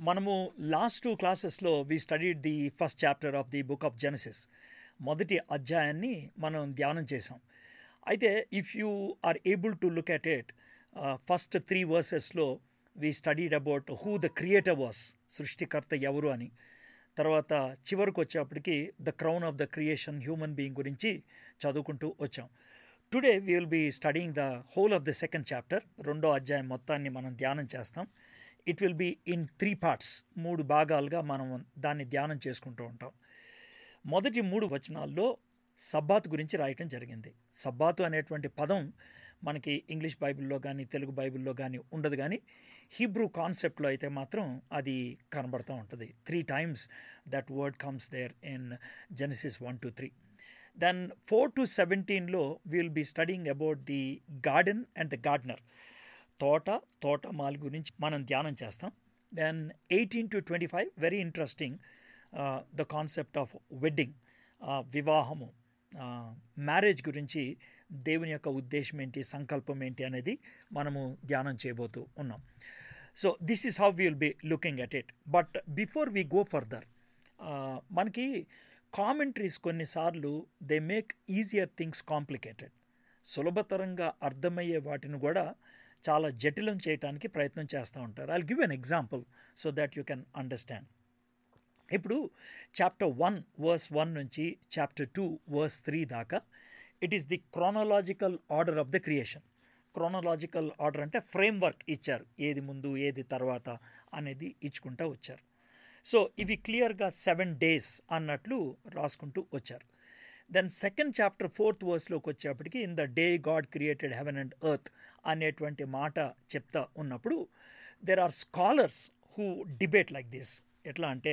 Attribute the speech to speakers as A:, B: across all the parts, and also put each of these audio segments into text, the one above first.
A: మనము last two క్లాసెస్లో we studied the first chapter of the book of Genesis మొదటి అధ్యాయాన్ని మనం ధ్యానం చేసాం అయితే if you are able to look at it first three వర్సెస్లో we studied about who the creator was సృష్టికర్త ఎవరు అని తర్వాత చివరికి వచ్చేప్పటికి the crown of the creation human being గురించి చదువుకుంటూ వచ్చాం today we will be studying the whole of the second chapter రెండో అధ్యాయం మొత్తాన్ని మనం ధ్యానం చేస్తాం it will be in three parts మూడు భాగాలుగా మనం దాన్ని ధ్యానం చేసుకుంటూ ఉంటాం మొదటి మూడు వచనాల్లో సబ్బాత్ గురించి రాయటం జరిగింది సబ్బాతు అనేటువంటి పదం మనకి ఇంగ్లీష్ బైబిల్లో కానీ తెలుగు బైబిల్లో కానీ ఉండదు కానీ హీబ్రూ కాన్సెప్ట్లో అయితే మాత్రం అది కనబడుతూ ఉంటుంది three times that word comes there in Genesis one to three then four to సెవెంటీన్లో will be studying about the garden and the gardener తోట తోటమాల గురించి మనం ధ్యానం చేస్తాం then eighteen to twenty five very interesting the concept of wedding వివాహము marriage గురించి దేవుని యొక్క ఉద్దేశం ఏంటి సంకల్పం ఏంటి అనేది మనము ధ్యానం చేయబోతూ ఉన్నాం so this is how will be looking at it but before we go further మనకి కామెంట్రీస్ కొన్నిసార్లు they make easier things complicated సులభతరంగా అర్థమయ్యే వాటిని కూడా చాలా జటిలం చేయడానికి ప్రయత్నం చేస్తూ ఉంటారు I give an example so that you can understand ఇప్పుడు చాప్టర్ వన్ వర్స్ వన్ నుంచి చాప్టర్ టూ వర్స్ త్రీ దాకా it is the chronological order of the creation chronological order అంటే ఫ్రేమ్ వర్క్ ఇచ్చారు ఏది ముందు ఏది తర్వాత అనేది ఇచ్చుకుంటూ వచ్చారు సో ఇవి క్లియర్గా సెవెన్ డేస్ అన్నట్లు రాసుకుంటూ వచ్చారు దెన్ సెకండ్ చాప్టర్ ఫోర్త్ వర్స్లోకి వచ్చేప్పటికి in the day God created heaven and earth అనేటువంటి మాట చెప్తా ఉన్నప్పుడు there are scholars who debate like this ఎట్లా అంటే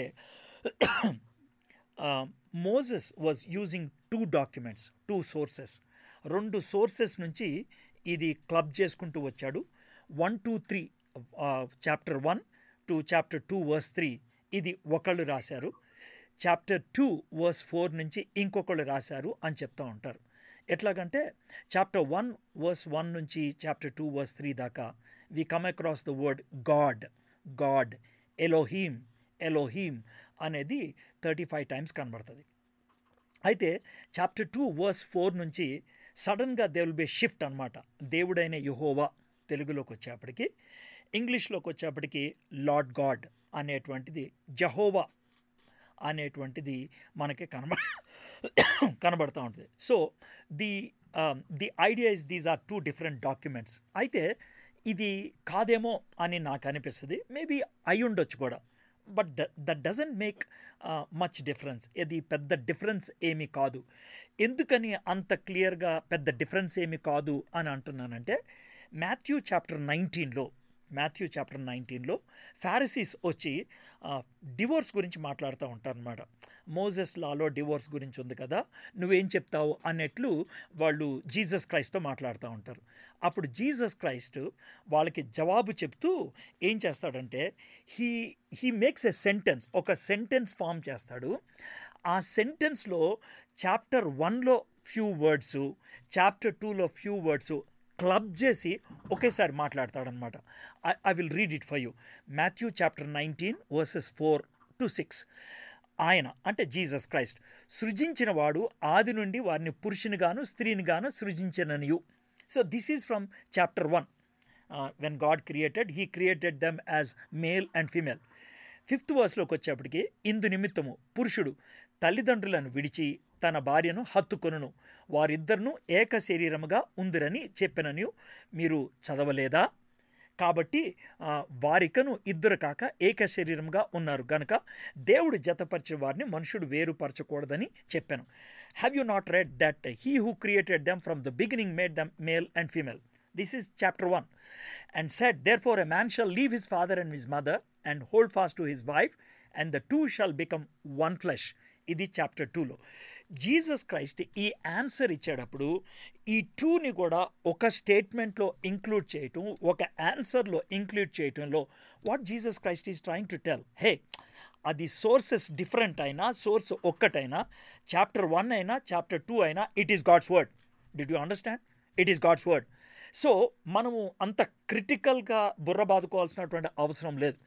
A: Moses was using two documents two sources రెండు సోర్సెస్ నుంచి ఇది క్లబ్ చేసుకుంటూ వచ్చాడు one two three chapter one to chapter two verse three ఇది ఒకళ్ళు రాశారు చాప్టర్ టూ వర్స్ ఫోర్ నుంచి ఇంకొకళ్ళు రాశారు అని చెప్తూ ఉంటారు ఎట్లాగంటే చాప్టర్ వన్ వర్స్ వన్ నుంచి చాప్టర్ టూ వర్స్ త్రీ దాకా we come across the word God God Elohim Elohim అనేది థర్టీ ఫైవ్ టైమ్స్ కనబడుతుంది అయితే చాప్టర్ టూ వర్స్ ఫోర్ నుంచి సడన్గా దే విల్ బి షిఫ్ట్ అనమాట దేవుడైన యుహోవా తెలుగులోకి వచ్చేప్పటికి ఇంగ్లీష్లోకి వచ్చేప్పటికి లార్డ్ గాడ్ అనేటువంటిది జహోవా అనేటువంటిది మనకి కనబ కనబడుతూ ఉంటుంది so the the idea is these are two different documents అయితే ఇది కాదేమో అని నాకు అనిపిస్తుంది మేబీ అయి ఉండొచ్చు కూడా but that doesn't make much difference ఇది పెద్ద డిఫరెన్స్ ఏమీ కాదు ఎందుకని అంత క్లియర్గా పెద్ద డిఫరెన్స్ ఏమీ కాదు అని అంటున్నానంటే మాథ్యూ చాప్టర్ నైన్టీన్లో మాథ్యూ చాప్టర్ నైన్టీన్లో ఫారసీస్ వచ్చి డివోర్స్ గురించి మాట్లాడుతూ ఉంటారు అనమాట మోజెస్ లాలో డివోర్స్ గురించి ఉంది కదా నువ్వేం చెప్తావు అన్నట్లు వాళ్ళు జీసస్ క్రైస్ట్తో మాట్లాడుతూ ఉంటారు అప్పుడు జీసస్ క్రైస్ట్ వాళ్ళకి జవాబు చెప్తూ ఏం చేస్తాడంటే he he makes a sentence ఒక సెంటెన్స్ ఫామ్ చేస్తాడు ఆ సెంటెన్స్లో చాప్టర్ వన్లో ఫ్యూ వర్డ్స్ చాప్టర్ టూలో ఫ్యూ వర్డ్స్ క్లబ్ చేసి ఒకేసారి మాట్లాడతాడనమాట I will read it for you Matthew chapter nineteen verses four to six ఆయన అంటే జీసస్ క్రైస్ట్ సృజించిన వాడు ఆది నుండి వారిని పురుషునిగాను స్త్రీనిగాను సృజించిననియు so this is from chapter one when God created he created them as male and female fifth వర్స్లోకి వచ్చేప్పటికి ఇందు నిమిత్తము పురుషుడు తల్లిదండ్రులను విడిచి తన భార్యను హత్తుకొనును వారిద్దరును ఏక శరీరముగా ఉందిరని చెప్పినని మీరు చదవలేదా కాబట్టి వారికను ఇద్దరు కాక ఏక శరీరంగా ఉన్నారు గనుక దేవుడు జతపరిచిన వారిని మనుషుడు వేరుపరచకూడదని చెప్పాను have you not read that he who created them from the beginning made them male and female this is chapter one and said therefore a man shall leave his father and his mother and hold fast to his wife and the two shall become one flesh ఇది chapter టూలో Jesus Christ ఈ answer ఇచ్చేటప్పుడు ఈ టూని కూడా ఒక స్టేట్మెంట్లో include చేయటం ఒక ఆన్సర్లో ఇంక్లూడ్ చేయటంలో what Jesus Christ is trying to tell hey అది సోర్సెస్ డిఫరెంట్ అయినా సోర్స్ ఒక్కటైనా చాప్టర్ వన్ అయినా చాప్టర్ టూ అయినా it is God's word did you understand it is God's word so మనము అంత క్రిటికల్గా బుర్ర బాదుకోవాల్సినటువంటి అవసరం లేదు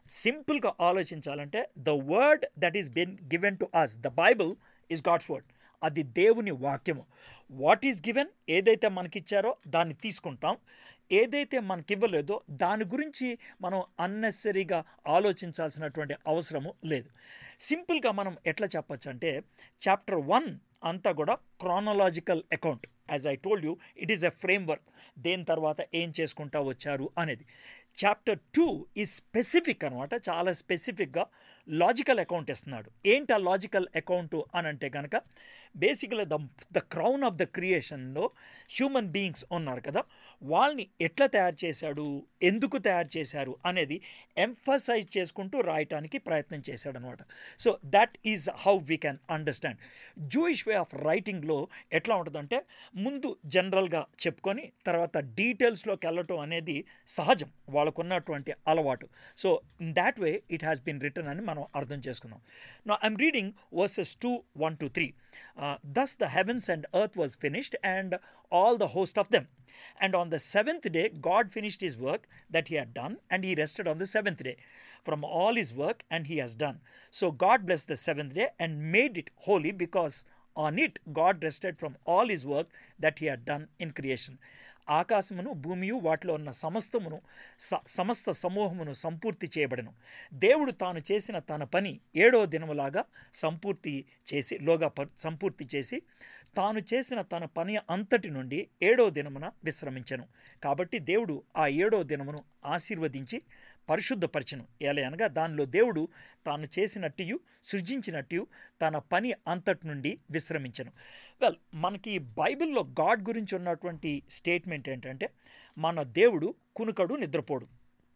A: సింపుల్గా ఆలోచించాలంటే the word that is been given to us the Bible is God's word అది దేవుని వాక్యము వాట్ ఈస్ గివెన్ ఏదైతే మనకిచ్చారో దాన్ని తీసుకుంటాం ఏదైతే మనకి ఇవ్వలేదో దాని గురించి మనం అన్నెసరీగా ఆలోచించాల్సినటువంటి అవసరము లేదు సింపుల్గా మనం ఎట్లా చెప్పచ్చు అంటే చాప్టర్ వన్ అంతా కూడా chronological account as I told you it is a framework దేని తర్వాత ఏం చేసుకుంటా వచ్చారు అనేది చాప్టర్ టూ ఈ స్పెసిఫిక్ అనమాట చాలా స్పెసిఫిక్గా లాజికల్ అకౌంట్ ఇస్తున్నాడు ఏంటి ఆ లాజికల్ అకౌంట్ అని అంటే కనుక బేసిక్గా the the crown of the క్రియేషన్లో హ్యూమన్ బీయింగ్స్ ఉన్నారు కదా వాళ్ళని ఎట్లా తయారు చేశాడు ఎందుకు తయారు చేశారు అనేది ఎంఫసైజ్ చేసుకుంటూ రాయటానికి ప్రయత్నం చేశాడు అనమాట so that is how we can understand Jewish way of రైటింగ్లో ఎట్లా ఉంటుందంటే ముందు జనరల్గా చెప్పుకొని తర్వాత డీటెయిల్స్లోకి వెళ్ళటం అనేది సహజం వాళ్ళకున్నటువంటి అలవాటు so in that way it has been written అని మనం అర్థం చేసుకుందాం నా I'm reading verses two one to three thus the heavens and earth was finished and all the host of them and on the seventh day god finished his work that he had done and he rested on the seventh day from all his work and he has done so god blessed the seventh day and made it holy because on it god rested from all his work that he had done in creation ఆకాశమును భూమియు వాటిలో ఉన్న సమస్తమును స సమస్త సమూహమును సంపూర్తి చేయబడను దేవుడు తాను చేసిన తన పని ఏడో దినములాగా సంపూర్తి చేసి లోగా ప సంపూర్తి చేసి తాను చేసిన తన పని అంతటి నుండి ఏడో దినమున విశ్రమించను కాబట్టి దేవుడు ఆ ఏడో దినమును ఆశీర్వదించి పరిశుద్ధపరచను ఎలా అనగా దానిలో దేవుడు తాను చేసినట్టు సృజించినట్టు తన పని అంతటి నుండి విశ్రమించను వెల్ మనకి బైబిల్లో గాడ్ గురించి ఉన్నటువంటి స్టేట్మెంట్ ఏంటంటే మన దేవుడు కునుకడు నిద్రపోడు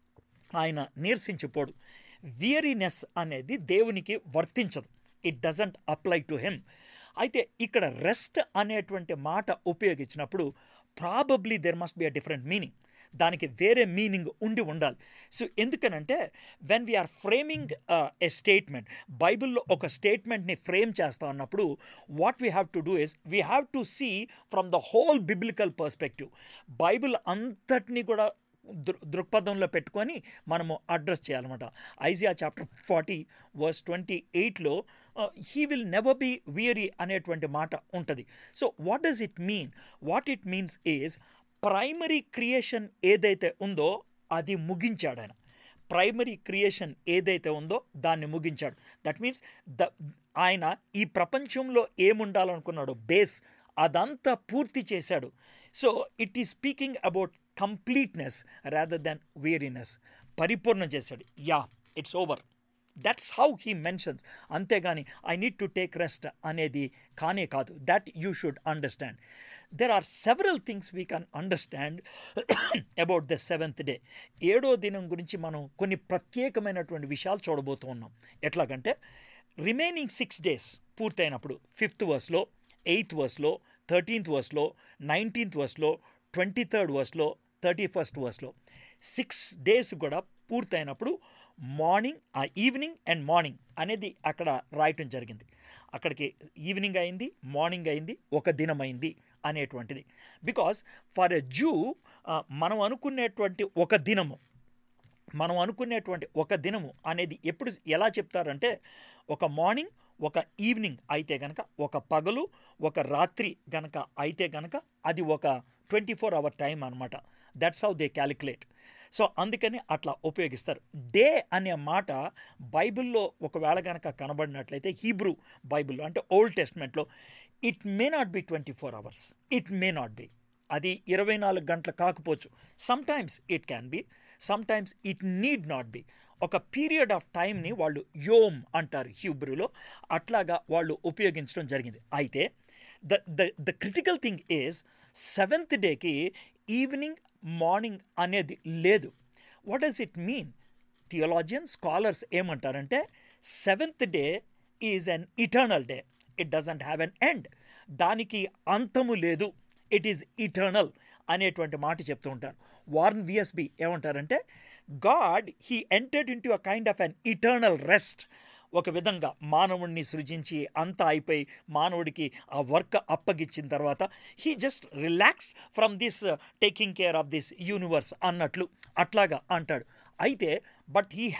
A: ఆయన నీరసించిపోడు వియరీనెస్ అనేది దేవునికి వర్తించదు it doesn't apply to him అయితే ఇక్కడ రెస్ట్ అనేటువంటి మాట ఉపయోగించినప్పుడు probably there must be a different meaning దానికి వేరే మీనింగ్ ఉండి ఉండాలి సో ఎందుకనంటే when we're framing a statement బైబిల్లో ఒక స్టేట్మెంట్ని ఫ్రేమ్ చేస్తా ఉన్నప్పుడు what we have to do is we have to see from the whole biblical perspective Bible అంతటినీ కూడా దృ దృక్పథంలో పెట్టుకొని మనము అడ్రస్ చేయాలన్నమాట Isaiah chapter forty verse twenty ఎయిట్లో he will never be weary అనేటువంటి మాట ఉంటుంది so what does it mean what it means is primary creation ఏదైతే ఉందో అది ముగించాడు ఆయన ప్రైమరీ క్రియేషన్ ఏదైతే ఉందో దాన్ని ముగించాడు దట్ మీన్స్ ద ఆయన ఈ ప్రపంచంలో ఏముండాలనుకున్నాడో బేస్ అదంతా పూర్తి చేశాడు so it is speaking about completeness rather than weariness పరిపూర్ణం చేశాడు yeah it's over that's how he mentions అంతేగాని I need to take rest అనేది కానే కాదు that you should understand there are several things we can understand about the seventh day ఏడో దినం గురించి మనం కొన్ని ప్రత్యేకమైనటువంటి విషయాలు చూడబోతూ ఉన్నాం ఎట్లాగంటే రిమైనింగ్ సిక్స్ డేస్ పూర్తయినప్పుడు ఫిఫ్త్ వర్స్లో ఎయిత్ వర్స్లో థర్టీన్త్ వర్స్లో నైన్టీన్త్ వర్స్లో ట్వంటీ థర్డ్ వర్స్లో థర్టీ ఫస్ట్ వర్స్లో సిక్స్ డేస్ కూడా పూర్తయినప్పుడు మార్నింగ్ ఆ ఈవినింగ్ అండ్ మార్నింగ్ అనేది అక్కడ రాయటం జరిగింది అక్కడికి ఈవినింగ్ అయింది మార్నింగ్ అయింది ఒక దినం అయింది అనేటువంటిది బికాస్ ఫర్ ఎ జూ మనం అనుకునేటువంటి ఒక దినము మనం అనుకునేటువంటి ఒక దినము అనేది ఎప్పుడు ఎలా చెప్తారంటే ఒక మార్నింగ్ ఒక ఈవినింగ్ అయితే గనక ఒక పగలు ఒక రాత్రి గనక అయితే గనక అది ఒక ట్వంటీ ఫోర్ అవర్ టైం అనమాట that's how they calculate so అందుకని అట్లా ఉపయోగిస్తారు డే అనే మాట బైబిల్లో ఒకవేళ కనుక కనబడినట్లయితే హీబ్రూ బైబిల్లో అంటే ఓల్డ్ టెస్ట్మెంట్లో it may not be twenty four hours it may not be అది ఇరవై నాలుగు గంటలు కాకపోవచ్చు some times it can be some times it need not be ఒక పీరియడ్ ఆఫ్ టైంని వాళ్ళు యోమ్ అంటారు హ్యూబ్రూలో అట్లాగా వాళ్ళు ఉపయోగించడం జరిగింది అయితే the the the critical thing is seventh డేకి ఈవినింగ్ మార్నింగ్ అనేది లేదు what does it mean theologian scholars ఏమంటారంటే seventh day is an eternal day it doesn't have an end దానికి అంతము లేదు ఇట్ ఈజ్ ఇటర్నల్ అనేటువంటి మాట చెప్తూ ఉంటారు వార్న్ విఎస్బి ఏమంటారంటే God he entered into a kind of an eternal rest ఒక విధంగా మానవుడిని సృజించి అంతా అయిపోయి మానవుడికి ఆ వర్క్ అప్పగిచ్చిన తర్వాత he just relaxed from this taking care of this universe అన్నట్లు అట్లాగా అంటాడు అయితే but he had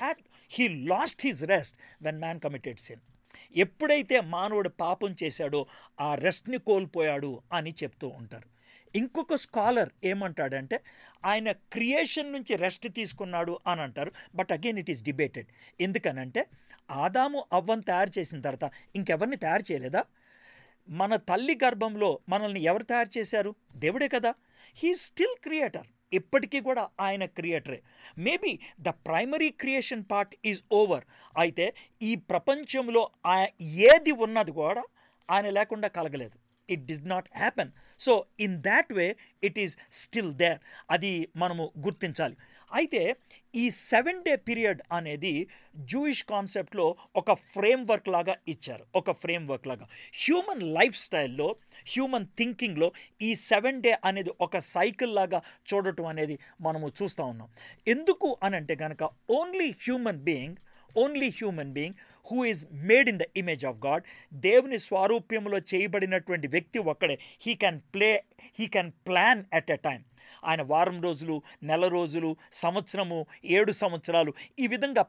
A: he lost his rest when man committed sin ఎప్పుడైతే మానవుడు పాపం చేశాడో ఆ రెస్ట్ని కోల్పోయాడు అని చెప్తూ ఉంటారు ఇంకొక స్కాలర్ ఏమంటాడంటే ఆయన క్రియేషన్ నుంచి రెస్ట్ తీసుకున్నాడు అని అంటారు but again it is debated ఎందుకనంటే ఆదాము అవ్వను తయారు చేసిన తర్వాత ఇంకెవరిని తయారు చేయలేదా మన తల్లి గర్భంలో మనల్ని ఎవరు తయారు చేశారు దేవుడే కదా హీ స్టిల్ క్రియేటర్ ఇప్పటికీ కూడా ఆయన క్రియేటరే maybe the primary creation part is over అయితే ఈ ప్రపంచంలో ఆ- ఏది ఉన్నది కూడా ఆయన లేకుండా కలగలేదు it does not happen so in that way it is still there అది మనము గుర్తించాలి అయితే ఈ సెవెన్ డే పీరియడ్ అనేది జూయిష్ కాన్సెప్ట్లో ఒక ఫ్రేమ్ వర్క్ లాగా ఇచ్చారు ఒక ఫ్రేమ్ వర్క్ లాగా హ్యూమన్ లైఫ్ స్టైల్లో హ్యూమన్ థింకింగ్లో ఈ సెవెన్ డే అనేది ఒక సైకిల్ లాగా చూడటం అనేది మనము చూస్తూ ఉన్నాం ఎందుకు అని అంటే కనుక only human being only human being who is made in the image of God దేవుని స్వారూప్యంలో చేయబడినటువంటి వ్యక్తి ఒక్కడే he can play he can plan at a time ఆయన వారం రోజులు నెల రోజులు సంవత్సరము ఏడు సంవత్సరాలు ఈ విధంగా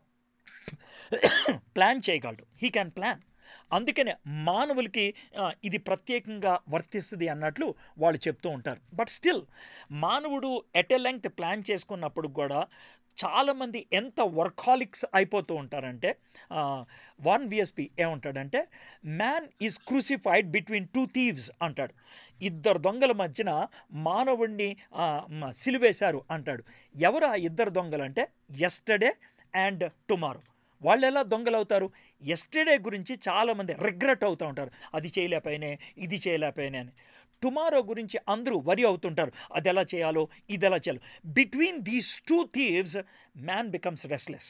A: ప్లాన్ చేయగలడు హీ క్యాన్ ప్లాన్ అందుకనే మానవులకి ఆ, ఇది ప్రత్యేకంగా వర్తిస్తుంది అన్నట్లు వాళ్ళు చెప్తూ ఉంటారు బట్ స్టిల్ మానవుడు ఎట్ ఎ లెంగ్త్ ప్లాన్ చేసుకున్నప్పుడు కూడా చాలామంది ఎంత వర్కాలిక్స్ అయిపోతూ ఉంటారంటే వన్ విఎస్పి ఏమంటాడంటే man is crucified between two thieves అంటాడు ఇద్దరు దొంగల మధ్యన మానవుణ్ణి ఆ, మ- సిలివేశారు అంటాడు ఎవరు ఆ ఇద్దరు దొంగలు అంటే ఎస్టర్డే అండ్ టుమారో వాళ్ళు ఎలా దొంగలు అవుతారు ఎస్టర్డే గురించి చాలామంది రిగ్రెట్ అవుతూ ఉంటారు అది చేయలేకపోయినే ఇది చేయలేకపోయినే అని టుమారో గురించి అందరూ వరి అవుతుంటారు అది ఎలా చేయాలో ఇది ఎలా చేయాలో between these two thieves man becomes restless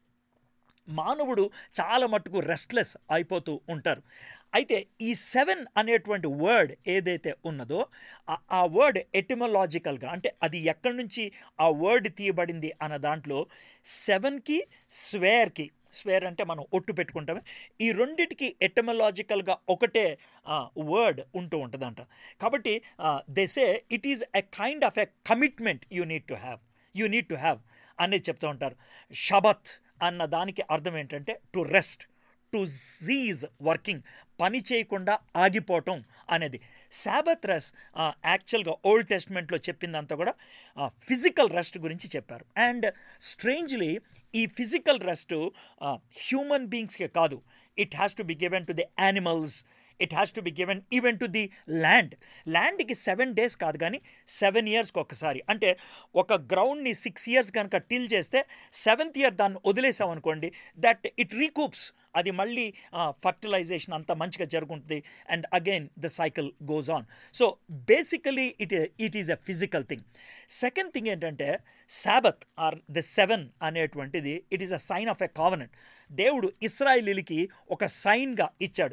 A: మానవుడు చాలా మట్టుకు రెస్ట్లెస్ అయిపోతూ ఉంటారు అయితే ఈ సెవెన్ అనేటువంటి వర్డ్ ఏదైతే ఉన్నదో ఆ- ఆ వర్డ్ ఎటిమలాజికల్గా అంటే అది ఎక్కడి నుంచి ఆ వర్డ్ తీయబడింది అన్న దాంట్లో సెవెన్కి స్వేర్కి స్వేర్ అంటే మనం ఒట్టు పెట్టుకుంటామే ఈ రెండిటికి ఎటమలాజికల్గా ఒకటే వర్డ్ ఉంటూ ఉంటుందంట కాబట్టి they say it is a kind of a commitment you need to have you need to have అనేది చెప్తూ ఉంటారు షబత్ అన్న దానికి అర్థం ఏంటంటే to rest to cease working పని చేయకుండా ఆగిపోవటం అనేది శాబత్ రెస్ట్ యాక్చువల్గా ఓల్డ్ టెస్ట్మెంట్లో చెప్పిందంతా కూడా ఫిజికల్ రెస్ట్ గురించి చెప్పారు అండ్ స్ట్రేంజ్లీ ఈ ఫిజికల్ రెస్ట్ హ్యూమన్ బీయింగ్స్కే కాదు it has to be given to the animals it has to be given even to the land ల్యాండ్కి సెవెన్ డేస్ కాదు కానీ సెవెన్ ఇయర్స్కి ఒకసారి అంటే ఒక గ్రౌండ్ని సిక్స్ ఇయర్స్ కనుక టిల్ చేస్తే సెవెంత్ ఇయర్ దాన్ని వదిలేసాం అనుకోండి దట్ ఇట్ రీకూప్స్ అది మళ్ళీ ఫర్టిలైజేషన్ అంతా మంచిగా జరుగుతుంది and again the cycle goes on so basically it it is a physical thing second thing ఏంటంటే సాబత్ ఆర్ ద సెవెన్ అనేటువంటిది it is a sign of a covenant దేవుడు ఇస్రాయిలీలకి ఒక సైన్గా ఇచ్చాడు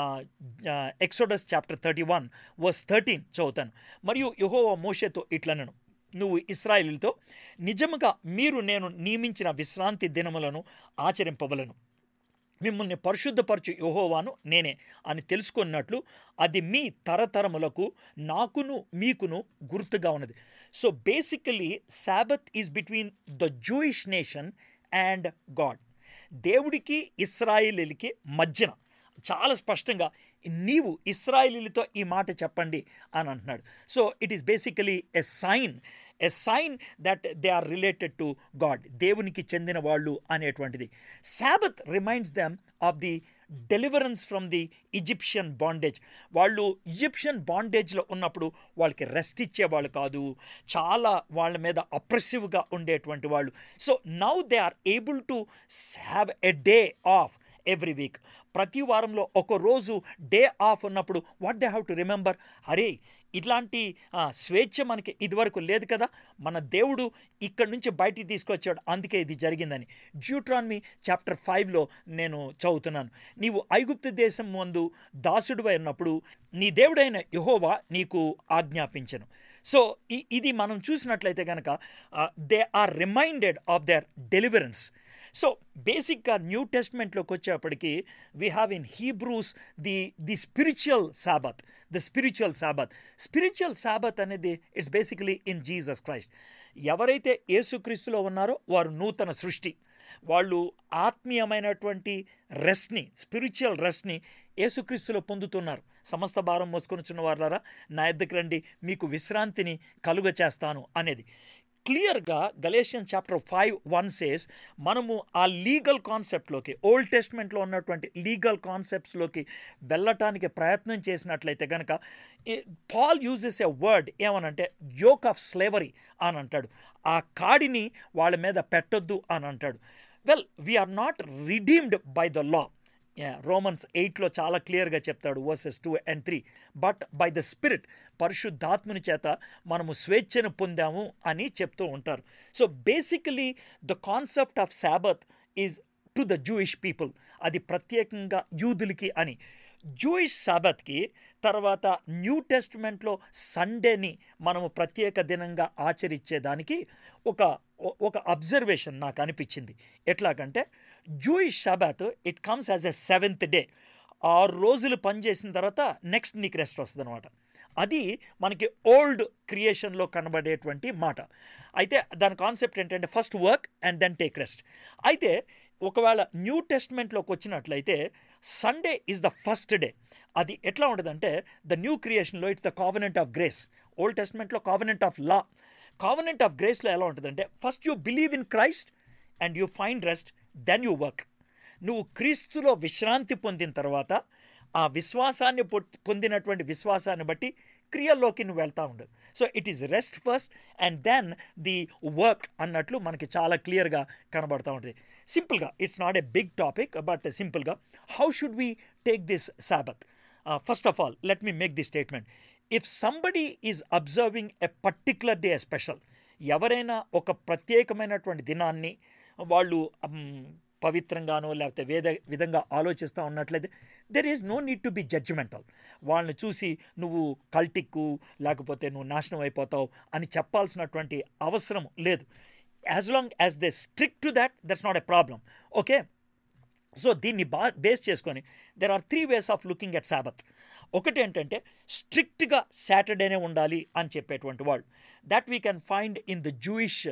A: Exodus chapter thirty one verse thirteen చదువుతాను మరియు యహోవా మోషేతో ఇట్లనను నువ్వు ఇస్రాయిలీలతో నిజముగా మీరు నేను నియమించిన విశ్రాంతి దినములను ఆచరింపవలను మిమ్మల్ని పరిశుద్ధపరచు యహోవాను నేనే అని తెలుసుకున్నట్లు అది మీ తరతరములకు నాకును మీకును గుర్తుగా ఉన్నది so basically Sabbath is between the Jewish nation and God దేవుడికి ఇస్రాయిలీలకి మధ్యన చాలా స్పష్టంగా నీవు ఇస్రాయిలీలతో ఈ మాట చెప్పండి అని అంటున్నాడు so it is basically a sign a sign that they are related to God దేవునికి చెందిన వాళ్ళు అనేటువంటిది Sabbath reminds them of the deliverance from the Egyptian bondage వాళ్ళు ఈజిప్షియన్ బాండేజ్లో ఉన్నప్పుడు వాళ్ళకి రెస్ట్ ఇచ్చేవాళ్ళు కాదు చాలా వాళ్ళ మీద అప్రెసివ్గా ఉండేటువంటి వాళ్ళు so now they are able to have a day off every week ప్రతి వారంలో ఒక రోజు డే ఆఫ్ ఉన్నప్పుడు what they have to remember అరే ఇట్లాంటి ఆ, స్వేచ్ఛ మనకి ఇదివరకు లేదు కదా మన దేవుడు ఇక్కడి నుంచి బయటికి తీసుకొచ్చాడు అందుకే ఇది జరిగిందని జ్యూట్రాన్మీ చాప్టర్ ఫైవ్లో నేను చదువుతున్నాను నీవు ఐగుప్తు దేశం ముందు దాసుడువై ఉన్నప్పుడు నీ దేవుడైన యహోవా నీకు ఆజ్ఞాపించను సో ఇ- ఇది మనం చూసినట్లయితే కనుక they are reminded of their deliverance so బేసిక్గా న్యూ టెస్ట్మెంట్లోకి వచ్చేప్పటికి we have in Hebrews the the spiritual Sabbath the spiritual Sabbath spiritual Sabbath అనేది it's basically in Jesus Christ ఎవరైతే యేసుక్రీస్తులో ఉన్నారో వారు నూతన సృష్టి వాళ్ళు ఆత్మీయమైనటువంటి రెస్ట్ని స్పిరిచువల్ రెస్ట్ని యేసుక్రీస్తులో పొందుతున్నారు సమస్త భారం మోసుకొనిచున్న వారారా నా ఎద్దకు రండి మీకు విశ్రాంతిని కలుగ చేస్తాను అనేది క్లియర్గా Galatians chapter five one says మనము ఆ లీగల్ కాన్సెప్ట్లోకి ఓల్డ్ టెస్ట్మెంట్లో ఉన్నటువంటి లీగల్ కాన్సెప్ట్స్లోకి వెళ్ళటానికి ప్రయత్నం చేసినట్లయితే కనుక పాల్ యూజెస్ ఎ వర్డ్ ఏమనంటే యోక్ ఆఫ్ స్లేవరీ అని అంటాడు ఆ కాడిని వాళ్ళ మీద పెట్టొద్దు అని అంటాడు well we are not redeemed by the law Romans ఎయిట్లో చాలా క్లియర్గా చెప్తాడు verses two and three but by the spirit పరిశుద్ధాత్మని చేత మనము స్వేచ్ఛను పొందాము అని చెప్తూ ఉంటారు so basically the concept of Sabbath is to the Jewish people అది ప్రత్యేకంగా యూదులకి అని జూయిష్ సాబత్కి తర్వాత న్యూ టెస్ట్మెంట్లో సండేని మనము ప్రత్యేక దినంగా ఆచరించేదానికి ఒక ఒక అబ్జర్వేషన్ నాకు అనిపించింది ఎట్లాగంటే Jewish Sabbath it comes as a seventh day ఆరు రోజులు పనిచేసిన తర్వాత నెక్స్ట్ నీకు రెస్ట్ వస్తుంది అనమాట అది మనకి ఓల్డ్ క్రియేషన్లో కనబడేటువంటి మాట అయితే దాని కాన్సెప్ట్ ఏంటంటే first work and then take rest అయితే ఒకవేళ న్యూ టెస్ట్మెంట్లోకి వచ్చినట్లయితే Sunday is the first day అది ఎట్లా ఉంటుందంటే ద న్యూ క్రియేషన్లో it's the covenant of grace old టెస్ట్మెంట్లో covenant of law covenant of గ్రేస్లో ఎలా ఉంటుందంటే first you believe in Christ and you find rest then you work నువ్వు క్రీస్తులో విశ్రాంతి పొందిన తర్వాత ఆ విశ్వాసాన్ని పొందినటువంటి విశ్వాసాన్ని బట్టి క్రియల్లోకి నువ్వు వెళ్తా ఉండు so it is rest first and then the work అన్నట్లు మనకి చాలా క్లియర్గా కనబడుతూ ఉంటుంది సింపుల్గా it's not a big topic but సింపుల్గా how should we take this Sabbath first of all let me make the statement if somebody is observing a particular day special ఎవరైనా ఒక ప్రత్యేకమైనటువంటి దినాన్ని వాళ్ళు పవిత్రంగానో లేకపోతే వేద విధంగా ఆలోచిస్తూ ఉన్నట్లయితే there is no need to be judgmental వాళ్ళని చూసి నువ్వు కల్టిక్కు లేకపోతే నువ్వు నాశనం అయిపోతావు అని చెప్పాల్సినటువంటి అవసరం లేదు as long as they stick to that that's not a problem okay so దీన్ని బా బేస్ చేసుకొని there are three ways of looking at Sabbath ఒకటి ఏంటంటే స్ట్రిక్ట్గా సాటర్డేనే ఉండాలి అని చెప్పేటువంటి వాళ్ళు that we can find in the Jewish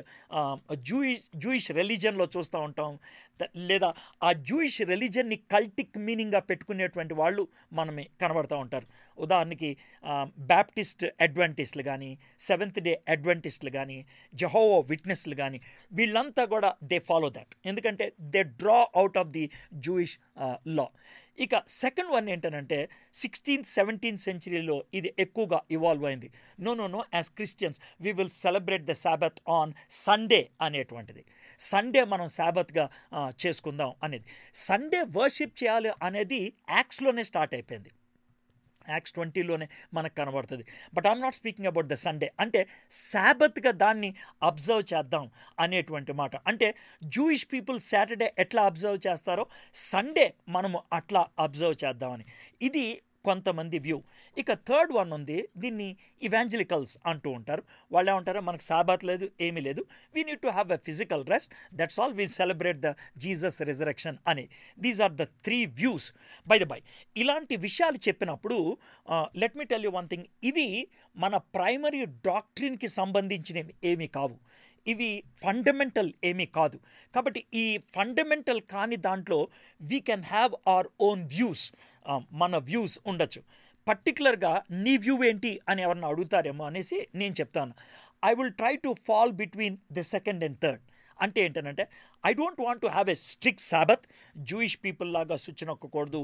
A: Jewish Jewish రిలీజన్లో చూస్తూ ఉంటాం లేదా ఆ జూయిష్ రిలీజన్ని కల్టిక్ మీనింగ్గా పెట్టుకునేటువంటి వాళ్ళు మనమే కనబడుతూ ఉంటారు ఉదాహరణకి బ్యాప్టిస్ట్ అడ్వెంటిస్టులు కానీ సెవెంత్ డే అడ్వెంటిస్టులు కానీ జహోవో విట్నెస్లు కానీ వీళ్ళంతా కూడా దే ఫాలో దాట్ ఎందుకంటే they draw out of the Jewish law ఇక సెకండ్ వన్ ఏంటనంటే సిక్స్టీన్త్ సెవెంటీన్త్ సెంచరీలో ఇది ఎక్కువగా ఇవాల్వ్ అయింది no no no as Christians we will celebrate the Sabbath on Sunday అనేటువంటిది సండే మనం సాబత్గా చేసుకుందాం అనేది సండే వర్షిప్ చేయాలి అనేది యాక్స్లోనే స్టార్ట్ అయిపోయింది యాక్స్ ట్వంటీలోనే మనకు కనబడుతుంది but I'm not speaking about the Sunday అంటే శాబత్గా దాన్ని అబ్జర్వ్ చేద్దాం అనేటువంటి మాట అంటే జూయిష్ పీపుల్ సాటర్డే ఎట్లా అబ్జర్వ్ చేస్తారో సండే మనము అట్లా అబ్జర్వ్ చేద్దామని ఇది కొంతమంది వ్యూ ఇక థర్డ్ వన్ ఉంది దీన్ని ఇవాంజలికల్స్ అంటూ ఉంటారు వాళ్ళు ఏమంటారు మనకు సాబాత్ లేదు ఏమీ లేదు we need to have a physical rest that's all we celebrate the Jesus resurrection అని these are the three views by the by ఇలాంటి విషయాలు చెప్పినప్పుడు let me tell you one thing ఇవి మన ప్రైమరీ డాక్ట్రిన్కి సంబంధించినవి ఏమీ కావు ఇవి ఫండమెంటల్ ఏమీ కాదు కాబట్టి ఈ ఫండమెంటల్ కాని దాంట్లో we can have our own views మన వ్యూస్ ఉండొచ్చు పర్టికులర్గా నీ వ్యూ ఏంటి అని ఎవరన్నా అడుగుతారేమో అనేసి నేను చెప్తాను I will try to fall between the second and third అంటే ఏంటంటే I don't want to have a strict Sabbath Jewish people లాగా స్విచ్ నొక్కకూడదు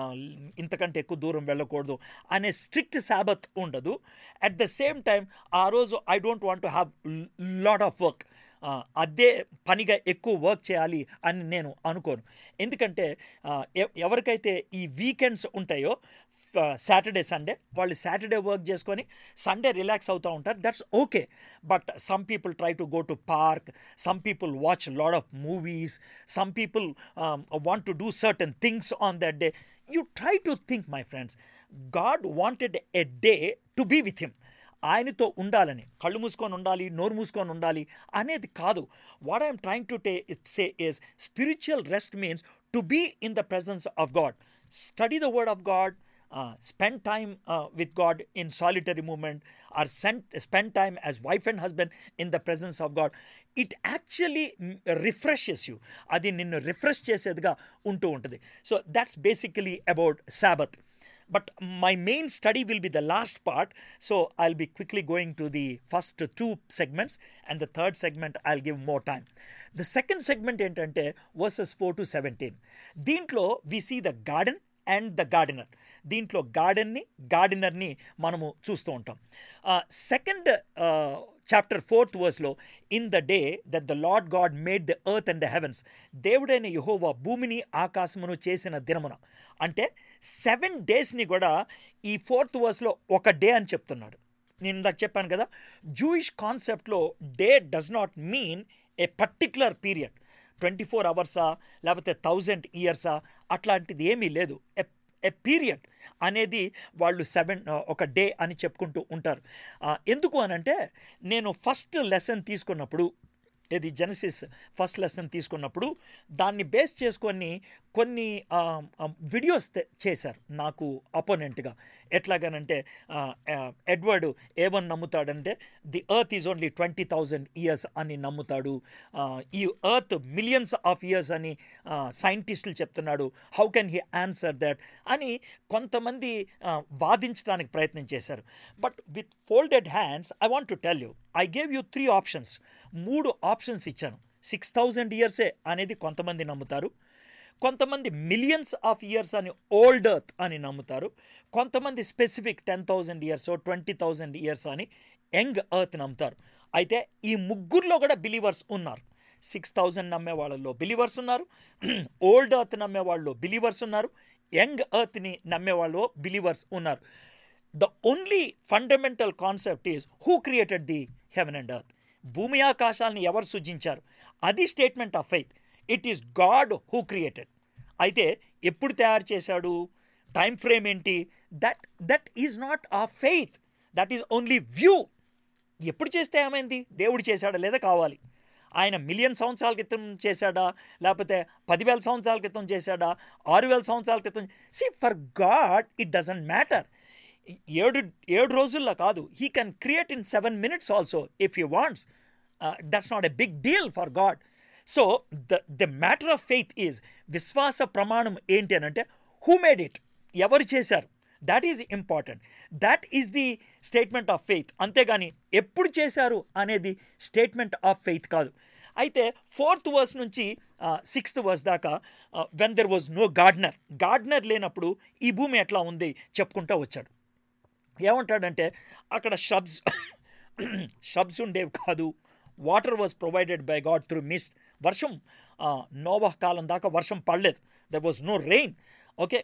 A: ఇంతకంటే ఎక్కువ దూరం వెళ్ళకూడదు అనే స్ట్రిక్ట్ సాబత్ ఉండదు అట్ ద సేమ్ టైం ఆ రోజు I don't want to have lot of work అదే పనిగా ఎక్కువ వర్క్ చేయాలి అని నేను అనుకోను ఎందుకంటే ఎవరికైతే ఈ వీకెండ్స్ ఉంటాయో సాటర్డే సండే వాళ్ళు సాటర్డే వర్క్ చేసుకొని సండే రిలాక్స్ అవుతూ ఉంటారు that's okay but some people try to go to park some people watch lot of movies some people want to do certain things on that day you try to think my friends God wanted a day to be with him ఆయనతో ఉండాలని కళ్ళు మూసుకొని ఉండాలి నోరు మూసుకొని ఉండాలి అనేది కాదు వాట్ ఐఎమ్ ట్రైంగ్ టు టే say is spiritual rest means to be in the presence of God study the word of God uh, spend time uh, with God in solitary movement or sent, spend time as wife and husband in the presence of God, it actually mm, refreshes you. అది నిన్ను refresh చేసేదిగా ఉంటూ ఉంటుంది so that's basically about Sabbath but my main study will be the last part so i'll be quickly going to the first two segments and the third segment i'll give more time the second segment ఏంటంటే verses four to seventeen దీంట్లో we see the garden and the gardener దీంట్లో గార్డెన్ని గార్డెనర్ని మనము చూస్తూ ఉంటాం second chapter fourth వర్స్లో in the day that the Lord God made the earth and the heavens దేవుడైన యహోవా భూమిని ఆకాశమును చేసిన దినమున అంటే సెవెన్ డేస్ని కూడా ఈ ఫోర్త్ వర్స్లో ఒక డే అని చెప్తున్నాడు నేను ఇందాక చెప్పాను కదా జూయిష్ కాన్సెప్ట్లో day does not mean a particular period twenty four అవర్సా లేకపోతే థౌజండ్ ఇయర్సా అట్లాంటిది ఏమీ లేదు ఎ ఎ పీరియడ్ అనేది వాళ్ళు సెవెన్ ఒక డే అని చెప్పుకుంటూ ఉంటారు ఆ, ఎందుకు అనంటే నేను ఫస్ట్ లెసన్ తీసుకున్నప్పుడు ఇది జెనసిస్ ఫస్ట్ లెసన్ తీసుకున్నప్పుడు దాన్ని బేస్ చేసుకొని కొన్ని వీడియోస్ చేశారు నాకు అపోనెంట్గా ఎట్లాగనంటే ఆ, ఆ, ఎడ్వర్డ్ ఏమని నమ్ముతాడంటే the earth is only twenty thousand years అని నమ్ముతాడు ఆ, ఈ ఎర్త్ మిలియన్స్ ఆఫ్ ఇయర్స్ అని సైంటిస్టులు చెప్తున్నాడు how can he answer that అని కొంతమంది ఆ, వాదించడానికి ప్రయత్నం చేశారు but with folded hands I want to tell you I gave you three options మూడు ఆప్షన్స్ ఇచ్చాను సిక్స్ థౌజండ్ ఇయర్సే అనేది కొంతమంది నమ్ముతారు కొంతమంది మిలియన్స్ ఆఫ్ ఇయర్స్ అని ఓల్డ్ ఎర్త్ అని నమ్ముతారు కొంతమంది specific ten thousand years twenty thousand years అని యంగ్ ఎర్త్ నమ్ముతారు అయితే ఈ ముగ్గురులో కూడా బిలీవర్స్ ఉన్నారు సిక్స్ థౌజండ్ నమ్మే వాళ్ళలో బిలీవర్స్ ఉన్నారు ఓల్డ్ ఎర్త్ నమ్మే వాళ్ళు బిలీవర్స్ ఉన్నారు యంగ్ ఎర్త్ని నమ్మే వాళ్ళు బిలీవర్స్ ఉన్నారు the only fundamental concept is who created the heaven and earth భూమి ఆకాశాలను ఎవరు సృజించారు అది statement of faith it is God who created అయితే ఎప్పుడు తయారు చేశాడు టైం ఫ్రేమ్ ఏంటి that that is not a faith that is only view ఎప్పుడు చేస్తే ఏమైంది దేవుడు చేశాడా లేదా కావాలి ఆయన మిలియన్ సంవత్సరాల క్రితం చేశాడా లేకపోతే పదివేల సంవత్సరాల క్రితం చేశాడా ఆరు వేల సంవత్సరాల క్రితం see for God it doesn't matter ఏడు ఏడు రోజుల్లో కాదు he can create in seven minutes also if you wants that's not a big deal for God so the the matter of faith is విశ్వాస ప్రమాణం ఏంటి అని అంటే హూ మేడ్ ఇట్ ఎవరు చేశారు that is important that is the statement of faith అంతేగాని ఎప్పుడు చేశారు అనేది స్టేట్మెంట్ ఆఫ్ ఫెయిత్ కాదు అయితే ఫోర్త్ వర్స్ నుంచి సిక్స్త్ వర్స్ దాకా when there was no gardener gardener లేనప్పుడు ఈ భూమి ఎట్లా ఉంది చెప్పుకుంటూ వచ్చాడు ఏమంటాడంటే అక్కడ షబ్స్ షబ్స్ ఉండేవి కాదు water was provided by God through mist వర్షం నోవా కాలం దాకా వర్షం పడలేదు there was no rain okay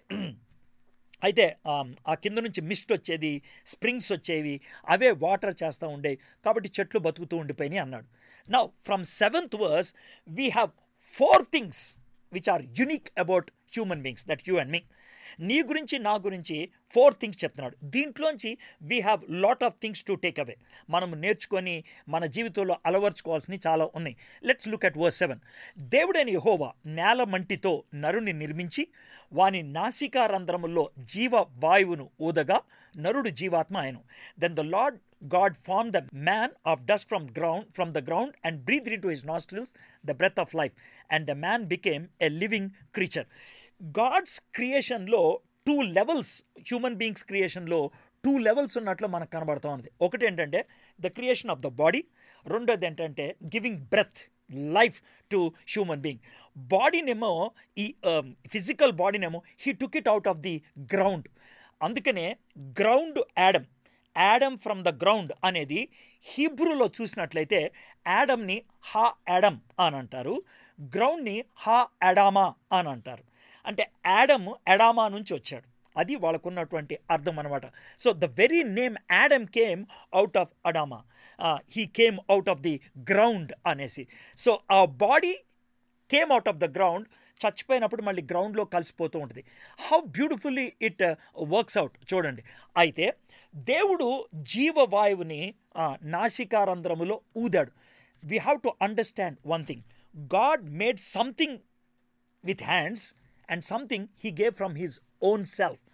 A: అయితే ఆమ్, ఆ కింద నుంచి మిస్ట్ వచ్చేది స్ప్రింగ్స్ వచ్చేవి అవే వాటర్ చేస్తూ ఉండేవి కాబట్టి చెట్లు బతుకుతూ ఉండిపోయినాయి అన్నాడు నా from seventh verse we have four things which are unique about human beings that you and me నీ గురించి నా గురించి ఫోర్ థింగ్స్ చెప్తున్నాడు దీంట్లోంచి we have lot of things to take away మనం నేర్చుకొని మన జీవితంలో అలవర్చుకోవాల్సినవి చాలా ఉన్నాయి let's look at verse seven దేవుడైన యహోవా నేల మంటితో నరుని నిర్మించి వాని నాసికా రంధ్రముల్లో జీవ వాయువును ఊదగా నరుడు జీవాత్మ ఆయను then the Lord God formed the man of dust from ground from the ground and breathed into his nostrils the breath of life, and the man became a living creature. God's creationలో two levels human beings క్రియేషన్లో two levels ఉన్నట్లు మనకు కనబడుతూ ఉంది ఒకటి ఏంటంటే the creation of the body రెండోది ఏంటంటే giving breath life to human being బాడీనేమో ఈ ఫిజికల్ బాడీనేమో he took it out of the ground అందుకనే ground Adam Adam from the ground అనేది హీబ్రూలో చూసినట్లయితే యాడమ్ని హా యాడమ్ అని అంటారు గ్రౌండ్ని హా యాడామా అని అంటారు అంటే యాడమ్ ఎడామా నుంచి వచ్చాడు అది వాళ్ళకున్నటువంటి అర్థం అనమాట so the very name Adam came out of అడామా he came out of the ground అనేసి సో ఆ body came out of the ground చచ్చిపోయినప్పుడు మళ్ళీ గ్రౌండ్లో కలిసిపోతూ ఉంటుంది how beautifully it works out చూడండి అయితే దేవుడు జీవవాయువుని ఆ, నాసికారంధ్రములో ఊదాడు we have to understand one thing God made something with hands and something he gave from his own self.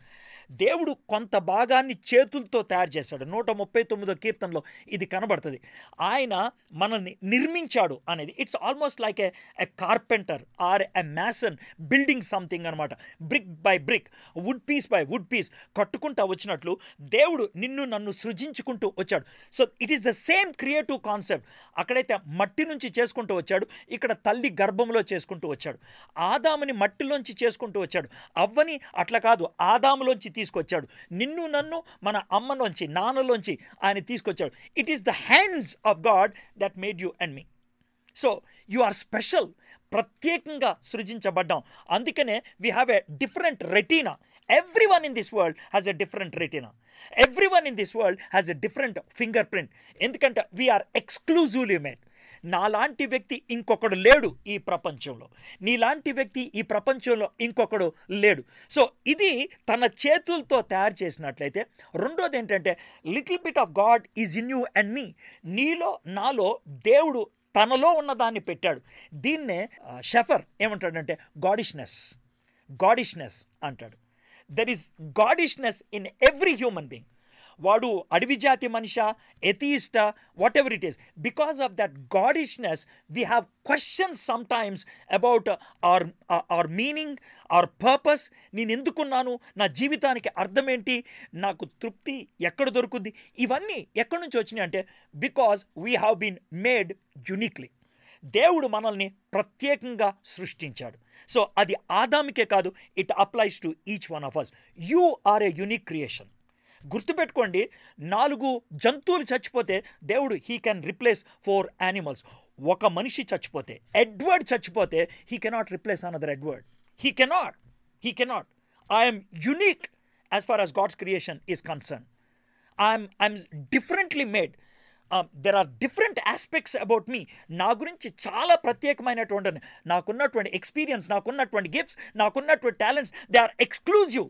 A: దేవుడు కొంత భాగాన్ని చేతులతో తయారు చేశాడు నూట ముప్పై తొమ్మిదో కీర్తనలో ఇది కనబడుతుంది ఆయన మనల్ని నిర్మించాడు అనేది it's almost like a a carpenter or a mason building something అనమాట brick by brick wood piece by wood piece కట్టుకుంటా వచ్చినట్లు దేవుడు నిన్ను నన్ను సృజించుకుంటూ వచ్చాడు so it is the same creative concept అక్కడైతే మట్టి నుంచి చేసుకుంటూ వచ్చాడు ఇక్కడ తల్లి గర్భంలో చేసుకుంటూ వచ్చాడు ఆదాముని మట్టిలోంచి చేసుకుంటూ వచ్చాడు అవ్వని అట్లా కాదు ఆదాములోంచి తీసుకొచ్చాడు నిన్ను నన్ను మన అమ్మలోంచి నాన్నలోంచి ఆయన తీసుకొచ్చాడు it is the hands of God that made you and me so you are special ప్రత్యేకంగా సృజించబడ్డాం అందుకనే we have a different retina every one in this world has a different retina every one in this world has a different fingerprint ఎందుకంటే we are exclusively made నాలాంటి వ్యక్తి ఇంకొకడు లేడు ఈ ప్రపంచంలో నీలాంటి వ్యక్తి ఈ ప్రపంచంలో ఇంకొకడు లేడు సో ఇది తన చేతులతో తయారు చేసినట్లయితే రెండోది ఏంటంటే little bit of God is in you and me నీలో నాలో దేవుడు తనలో ఉన్నదాన్ని పెట్టాడు దీన్నే ఆ, షెఫర్ ఏమంటాడంటే గాడిష్నెస్ గాడిష్నెస్ అంటాడు there is godishness in every human being వాడు అడవి జాతి మనిష atheist what it is because of that godishness we have questions సమ్ టైమ్స్ about our our meaning our purpose నేను ఎందుకున్నాను నా జీవితానికి అర్థం ఏంటి నాకు తృప్తి ఎక్కడ దొరుకుద్ది ఇవన్నీ ఎక్కడి నుంచి వచ్చినాయి అంటే because we have been made uniquely దేవుడు మనల్ని ప్రత్యేకంగా సృష్టించాడు సో అది ఆదామికే కాదు it applies to each one of us you are a unique creation గుర్తుపెట్టుకోండి నాలుగు జంతువులు చచ్చిపోతే దేవుడు he can replace four animals ఒక మనిషి చచ్చిపోతే ఎడ్వర్డ్ చచ్చిపోతే he cannot replace another Edward he cannot he cannot I'm unique as far as God's creation is concern I'm I'm differently made there are different aspects about me నా గురించి చాలా ప్రత్యేకమైనటువంటి నాకున్నటువంటి experience నాకున్నటువంటి గిఫ్ట్స్ నాకున్నటువంటి talents they are exclusive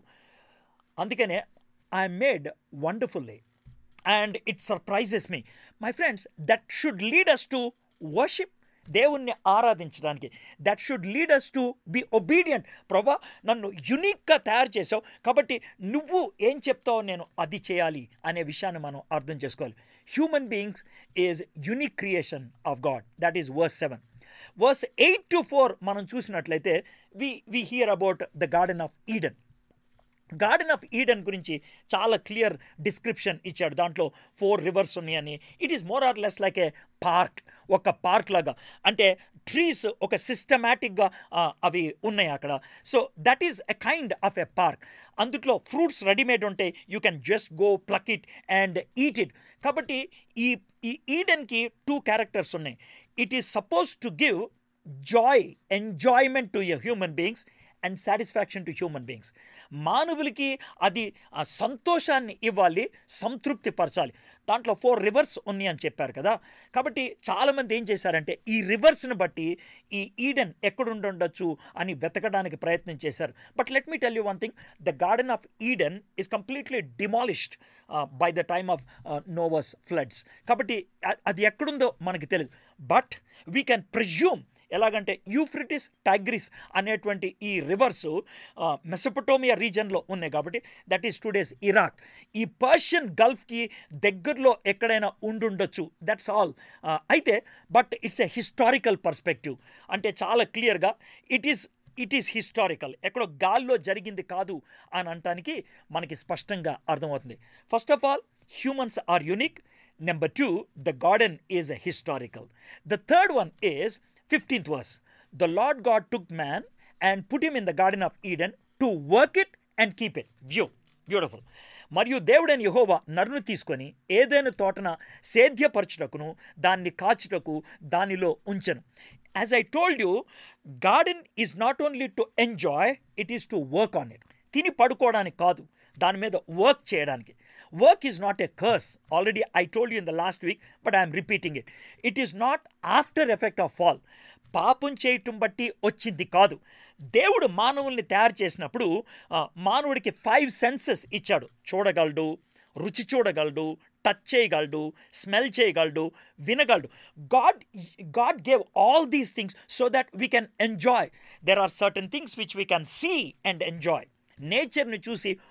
A: అందుకనే I'm made wonderfully and it surprises me my friends that should lead us to worship దేవుణ్ణి ఆరాధించడానికి that should lead us to be obedient ప్రభా నన్ను యునిక్గా తయారు చేసావు కాబట్టి నువ్వు ఏం చెప్తావో నేను అది చేయాలి అనే విషయాన్ని మనం అర్థం చేసుకోవాలి human beings is unique creation of God that is verse seven verse eight to four మనం చూసినట్లయితే we we hear about the garden of Eden garden of Eden గురించి చాలా క్లియర్ డిస్క్రిప్షన్ ఇచ్చాడు దాంట్లో ఫోర్ రివర్స్ ఉన్నాయని it is more or less like a park ఒక park లాగా అంటే ట్రీస్ ఒక సిస్టమేటిక్గా అవి ఉన్నాయి అక్కడ so that is a kind of a park అందుట్లో ఫ్రూట్స్ రెడీమేడ్ ఉంటాయి you can just go pluck it and eat it కాబట్టి ఈ ఈ ఈడెన్కి టూ క్యారెక్టర్స్ ఉన్నాయి it is suppose to give joy enjoyment to a human beings and satisfaction to human beings మానవులకి అది ఆ సంతోషాన్ని ఇవ్వాలి సంతృప్తి పరచాలి దాంట్లో ఫోర్ రివర్స్ ఉన్నాయి అని చెప్పారు కదా కాబట్టి చాలామంది ఏం చేశారంటే ఈ రివర్స్ని బట్టి ఈ ఈడెన్ ఎక్కడుండొచ్చు అని వెతకడానికి ప్రయత్నం చేశారు but let me tell you one thing the garden of Eden is completely demolished by the time of Noah's floods కాబట్టి అ- అది ఎక్కడుందో మనకి తెలియదు బట్ వీ కెన్ ప్రిజ్యూమ్ ఎలాగంటే యూఫ్రిటిస్ టైగ్రిస్ అనేటువంటి ఈ రివర్స్ మెసపటోమియా రీజన్లో ఉన్నాయి కాబట్టి దట్ ఈస్ టుడేస్ ఇరాక్ ఈ పర్షియన్ గల్ఫ్కి దగ్గరలో ఎక్కడైనా ఉండుండొచ్చు దట్స్ ఆల్ అయితే but it's a historical perspective అంటే చాలా క్లియర్గా it is it is historical ఎక్కడో గాల్లో జరిగింది కాదు అని అనటానికి మనకి స్పష్టంగా అర్థమవుతుంది first of all humans are unique number two the garden is a historical the third one is fifteenth verse the Lord God took man and put him in the garden of Eden to work it and keep it view beautiful మరియు దేవుడైన యహోవా నరును తీసుకొని ఏదైనా తోటన సేద్యపరచుటకును దాన్ని కాచుటకు దానిలో ఉంచెను as I told you garden is not only to enjoy it is to work on it తిని పడుకోవడానికి కాదు దాని మీద వర్క్ చేయడానికి work is not a curse already I told you in the last week but I'm repeating it it is not after effect of fall పాపం చేయటం బట్టి వచ్చింది కాదు దేవుడు మానవుల్ని తయారు చేసినప్పుడు ఆ, మానవుడికి ఫైవ్ సెన్సెస్ ఇచ్చాడు చూడగలడు రుచి చూడగలడు టచ్ చేయగలడు స్మెల్ చేయగలడు వినగలడు God God gave all these things so that we can enjoy there are certain things which we can see and enjoy నేచర్ని చూసి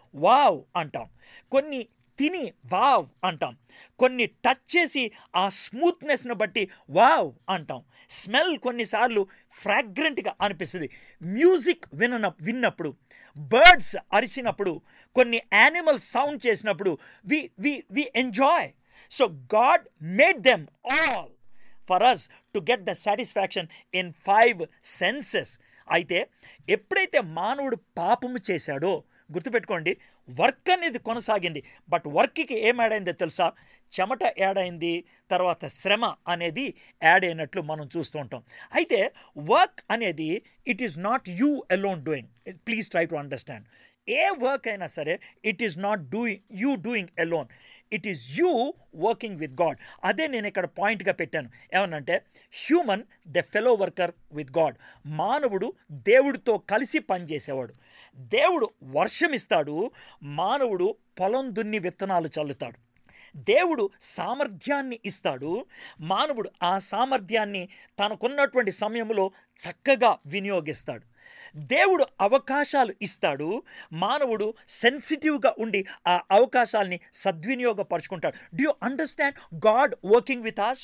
A: వావ్ అంటాం కొన్ని తిని వావ్ అంటాం కొన్ని టచ్ చేసి ఆ స్మూత్నెస్ను బట్టి వావ్ అంటాం స్మెల్ కొన్నిసార్లు ఫ్రాగ్రెంట్గా అనిపిస్తుంది మ్యూజిక్ విన విన్నప్పుడు బర్డ్స్ అరిసినప్పుడు కొన్ని యానిమల్స్ సౌండ్ చేసినప్పుడు we we we enjoy so God made them all for us to get the satisfaction in five senses అయితే ఎప్పుడైతే మానవుడు పాపము చేశాడో గుర్తుపెట్టుకోండి వర్క్ అనేది కొనసాగింది బట్ వర్క్కి ఏం యాడ్ అయిందో తెలుసా చెమట యాడ్ అయింది తర్వాత శ్రమ అనేది యాడ్ అయినట్లు మనం చూస్తూ ఉంటాం అయితే వర్క్ అనేది it is not you alone doing please try to understand ఏ వర్క్ అయినా సరే it is not doing you doing alone it is you working with God అదే నేను ఇక్కడ పాయింట్గా పెట్టాను ఏమనంటే human the fellow worker with God మానవుడు దేవుడితో కలిసి పనిచేసేవాడు దేవుడు వర్షం ఇస్తాడు మానవుడు పొలం దున్ని విత్తనాలు చల్లుతాడు దేవుడు సామర్థ్యాన్ని ఇస్తాడు మానవుడు ఆ సామర్థ్యాన్ని తనకున్నటువంటి సమయంలో చక్కగా వినియోగిస్తాడు దేవుడు అవకాశాలు ఇస్తాడు మానవుడు సెన్సిటివ్గా ఉండి ఆ అవకాశాలని సద్వినియోగపరుచుకుంటాడు do you understand God working with us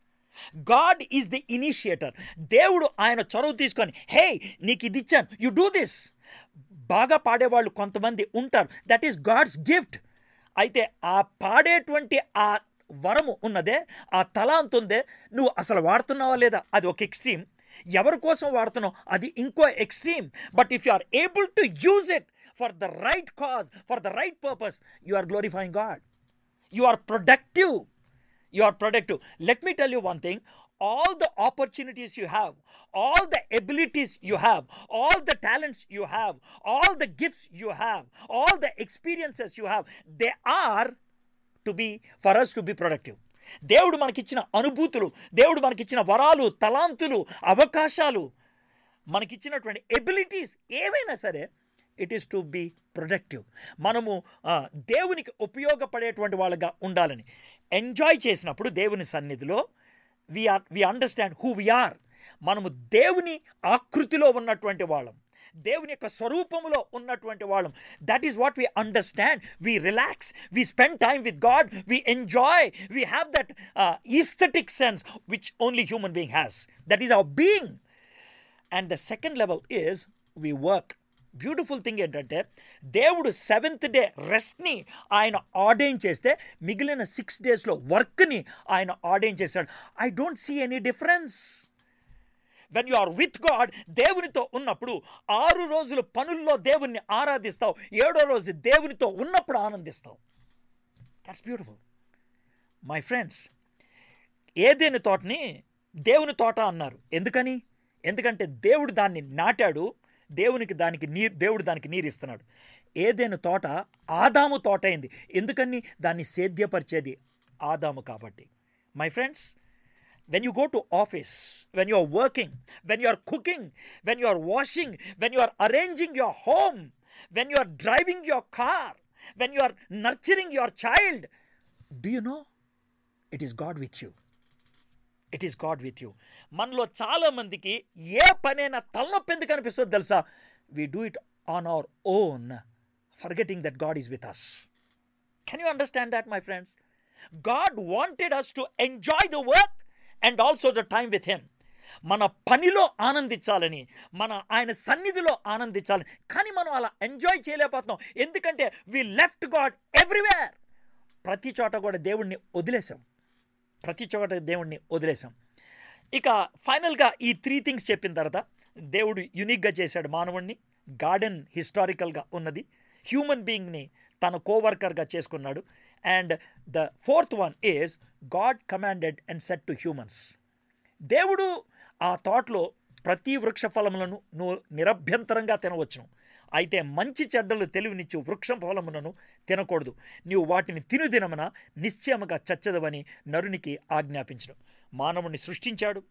A: God is the initiator దేవుడు ఆయన చొరవ తీసుకొని హే నీకు ఇది ఇచ్చాను యు డూ దిస్ బాగా పాడేవాళ్ళు కొంతమంది ఉంటారు దట్ ఈస్ గాడ్స్ గిఫ్ట్ అయితే ఆ పాడేటువంటి ఆ వరము ఉన్నదే ఆ తలాంత్ ఉందే నువ్వు అసలు వాడుతున్నావా లేదా అది ఒక ఎక్స్ట్రీమ్ ఎవరి కోసం వాడుతున్నావు అది ఇంకో extreme but if you are able to use it for the right cause for the right purpose you are glorifying God you are productive you are productive let me tell you one thing all the opportunities you have all the abilities you have all the talents you have all the gifts you have all the experiences you have they are to be for us to be productive దేవుడు మనకిచ్చిన అనుభూతులు దేవుడు మనకిచ్చిన వరాలు తలాంతులు అవకాశాలు మనకిచ్చినటువంటి abilities ఏవైనా సరే it is to be productive మనము ఆ, దేవునికి ఉపయోగపడేటువంటి వాళ్ళగా ఉండాలని ఎంజాయ్ చేసినప్పుడు దేవుని సన్నిధిలో we are we understand who we are మనము దేవుని ఆకృతిలో ఉన్నటువంటి వాళ్ళం దేవుని యొక్క స్వరూపములో ఉన్నటువంటి వాళ్ళం that is what we understand we relax we spend time with God we enjoy we have that aesthetic sense which only human being has that is our being and the second level is we work beautiful thing ఏంటంటే దేవుడు seventh day రెస్ట్ని ఆయన ordain చేస్తే మిగిలిన six డేస్లో వర్క్ని ఆయన ordain చేశాడు I don't see any difference when you are with God దేవునితో ఉన్నప్పుడు ఆరు రోజులు పనుల్లో దేవుణ్ణి ఆరాధిస్తావు ఏడో రోజు దేవునితో ఉన్నప్పుడు ఆనందిస్తావు దట్స్ బ్యూటిఫుల్ మై ఫ్రెండ్స్ ఏదేని తోటని దేవుని తోట అన్నారు ఎందుకని ఎందుకంటే దేవుడు దాన్ని నాటాడు దేవునికి దానికి నీరు దేవుడు దానికి నీరు ఇస్తున్నాడు ఏదేను తోట ఆదాము తోట అయింది ఎందుకని దాన్ని సేద్యపరిచేది ఆదాము కాబట్టి my friends when you go to office when you are working when you are cooking when you are washing when you are arranging your home when you are driving your car when you are nurturing your child do you know it is god with you it is God with you మనలో చాలామందికి ఏ పనైనా తలనొప్పి ఎందుకు అనిపిస్తుంది తెలుసా we do it on our own forgetting that God is with us can you understand that my friends God wanted us to enjoy the work and also the time with him మన పనిలో ఆనందించాలని మన ఆయన సన్నిధిలో ఆనందించాలని కానీ మనం అలా enjoy చేయలేకపోతున్నాం ఎందుకంటే వి లెఫ్ట్ గాడ్ ఎవ్రీవేర్ ప్రతి చోట కూడా దేవుణ్ణి వదిలేసాం ప్రతి చోట దేవుణ్ణి వదిలేసాం ఇక ఫైనల్గా ఈ త్రీ థింగ్స్ చెప్పిన తర్వాత దేవుడు యునిక్గా చేశాడు మానవుణ్ణి గార్డెన్ హిస్టారికల్గా ఉన్నది హ్యూమన్ బీయింగ్ని తన కోవర్కర్గా చేసుకున్నాడు and the fourth one is God commanded and set to humans దేవుడు ఆ తోటలో ప్రతి వృక్ష ఫలములను నువ్వు నిరభ్యంతరంగా తినవచ్చును అయితే మంచి చెడ్డలు తెలివినిచ్చు వృక్ష ఫలములను తినకూడదు నీవు వాటిని తిను దినమున నిశ్చయముగా చచ్చదవని నరునికి ఆజ్ఞాపించడం మానవుణ్ణి సృష్టించాడు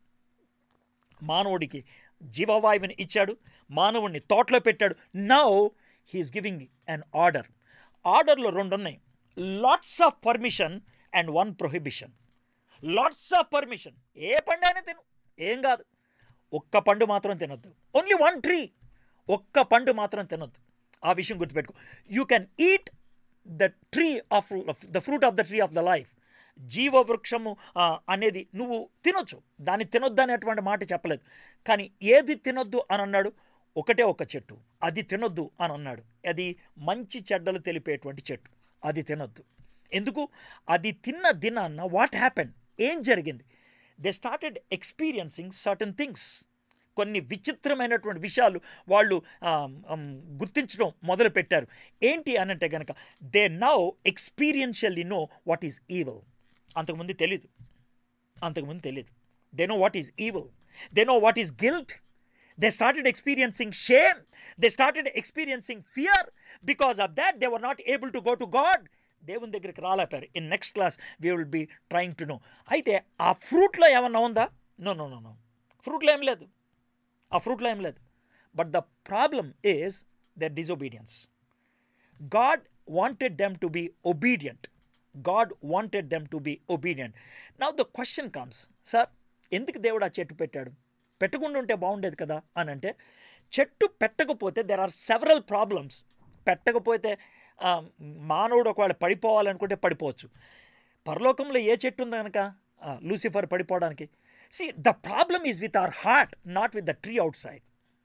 A: మానవుడికి జీవవాయువుని ఇచ్చాడు మానవుడిని తోటలో పెట్టాడు now he is giving an order ఆర్డర్లో రెండు ఉన్నాయి lots of permission and one prohibition lots of permission ఏ పండు అయినా తిను ఏం కాదు ఒక్క పండు మాత్రం తినొద్దు ఓన్లీ వన్ ట్రీ ఒక్క పండు మాత్రం తినొద్దు ఆ విషయం గుర్తుపెట్టుకో you can eat the tree of the fruit of the tree of the life జీవవృక్షము ఆ, అనేది నువ్వు తినొచ్చు దాన్ని తినొద్దు అనేటువంటి మాట చెప్పలేదు కానీ ఏది తినొద్దు అని అన్నాడు ఒకటే ఒక చెట్టు అది తినొద్దు అని అన్నాడు అది మంచి చెడ్డలు తెలిపేటువంటి చెట్టు అది తినొద్దు ఎందుకు అది తిన్న దినాన్న వాట్ హ్యాపెన్ ఏం జరిగింది they started experiencing certain things కొన్ని విచిత్రమైనటువంటి విషయాలు వాళ్ళు ఆ, ఉమ్, గుర్తించడం మొదలు పెట్టారు ఏంటి అని అంటే కనుక they now experientially know what is evil అంతకుముందు తెలీదు అంతకుముందు తెలియదు they know what is evil they know what is guilt they started experiencing shame they started experiencing fear because of that they were not able to go to God దేవుని దగ్గరికి రాలేపారు in next class we will be trying to know అయితే ఆ ఫ్రూట్లో ఏమన్నా ఉందా no no no no ఫ్రూట్లో ఏం లేదు ఆ ఫ్రూట్లో ఏం లేదు but the problem is their disobedience God wanted them to be obedient. God wanted them to be obedient. Now the question comes, sir ఎందుకు దేవుడు ఆ చెట్టు పెట్టాడు పెట్టకుండా ఉంటే బాగుండేది కదా అని అంటే చెట్టు పెట్టకపోతే దెర్ ఆర్ సెవరల్ ప్రాబ్లమ్స్ పెట్టకపోతే ఆ, మానవుడు ఒకవేళ పడిపోవాలనుకుంటే పడిపోవచ్చు పరలోకంలో ఏ చెట్టు ఉంది కనుక లూసిఫర్ పడిపోవడానికి see the problem is with our heart not with the tree outside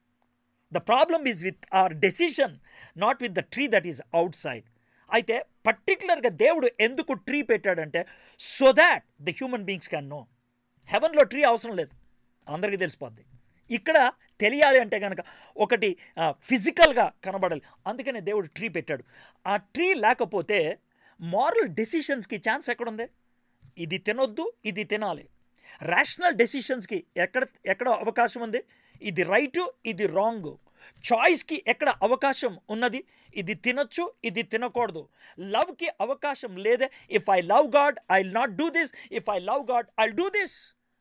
A: the problem is with our decision not with the tree that is outside అయితే పర్టికులర్గా దేవుడు ఎందుకు ట్రీ పెట్టాడంటే so that the human beings can know హెవెన్లో tree అవసరం లేదు అందరికీ తెలిసిపోద్ది ఇక్కడ తెలియాలి అంటే కనుక ఒకటి ఫిజికల్గా కనబడాలి అందుకనే దేవుడు ట్రీ పెట్టాడు ఆ ట్రీ లేకపోతే మారల్ డెసిషన్స్కి ఛాన్స్ ఎక్కడుంది ఇది తినొద్దు ఇది తినాలి రేషనల్ డెసిషన్స్కి ఎక్కడ ఎక్కడ అవకాశం ఉంది ఇది రైటు ఇది రాంగ్ చాయిస్కి ఎక్కడ అవకాశం ఉన్నది ఇది తినొచ్చు ఇది తినకూడదు లవ్కి అవకాశం లేదే if I love God I not do this if I love God I do this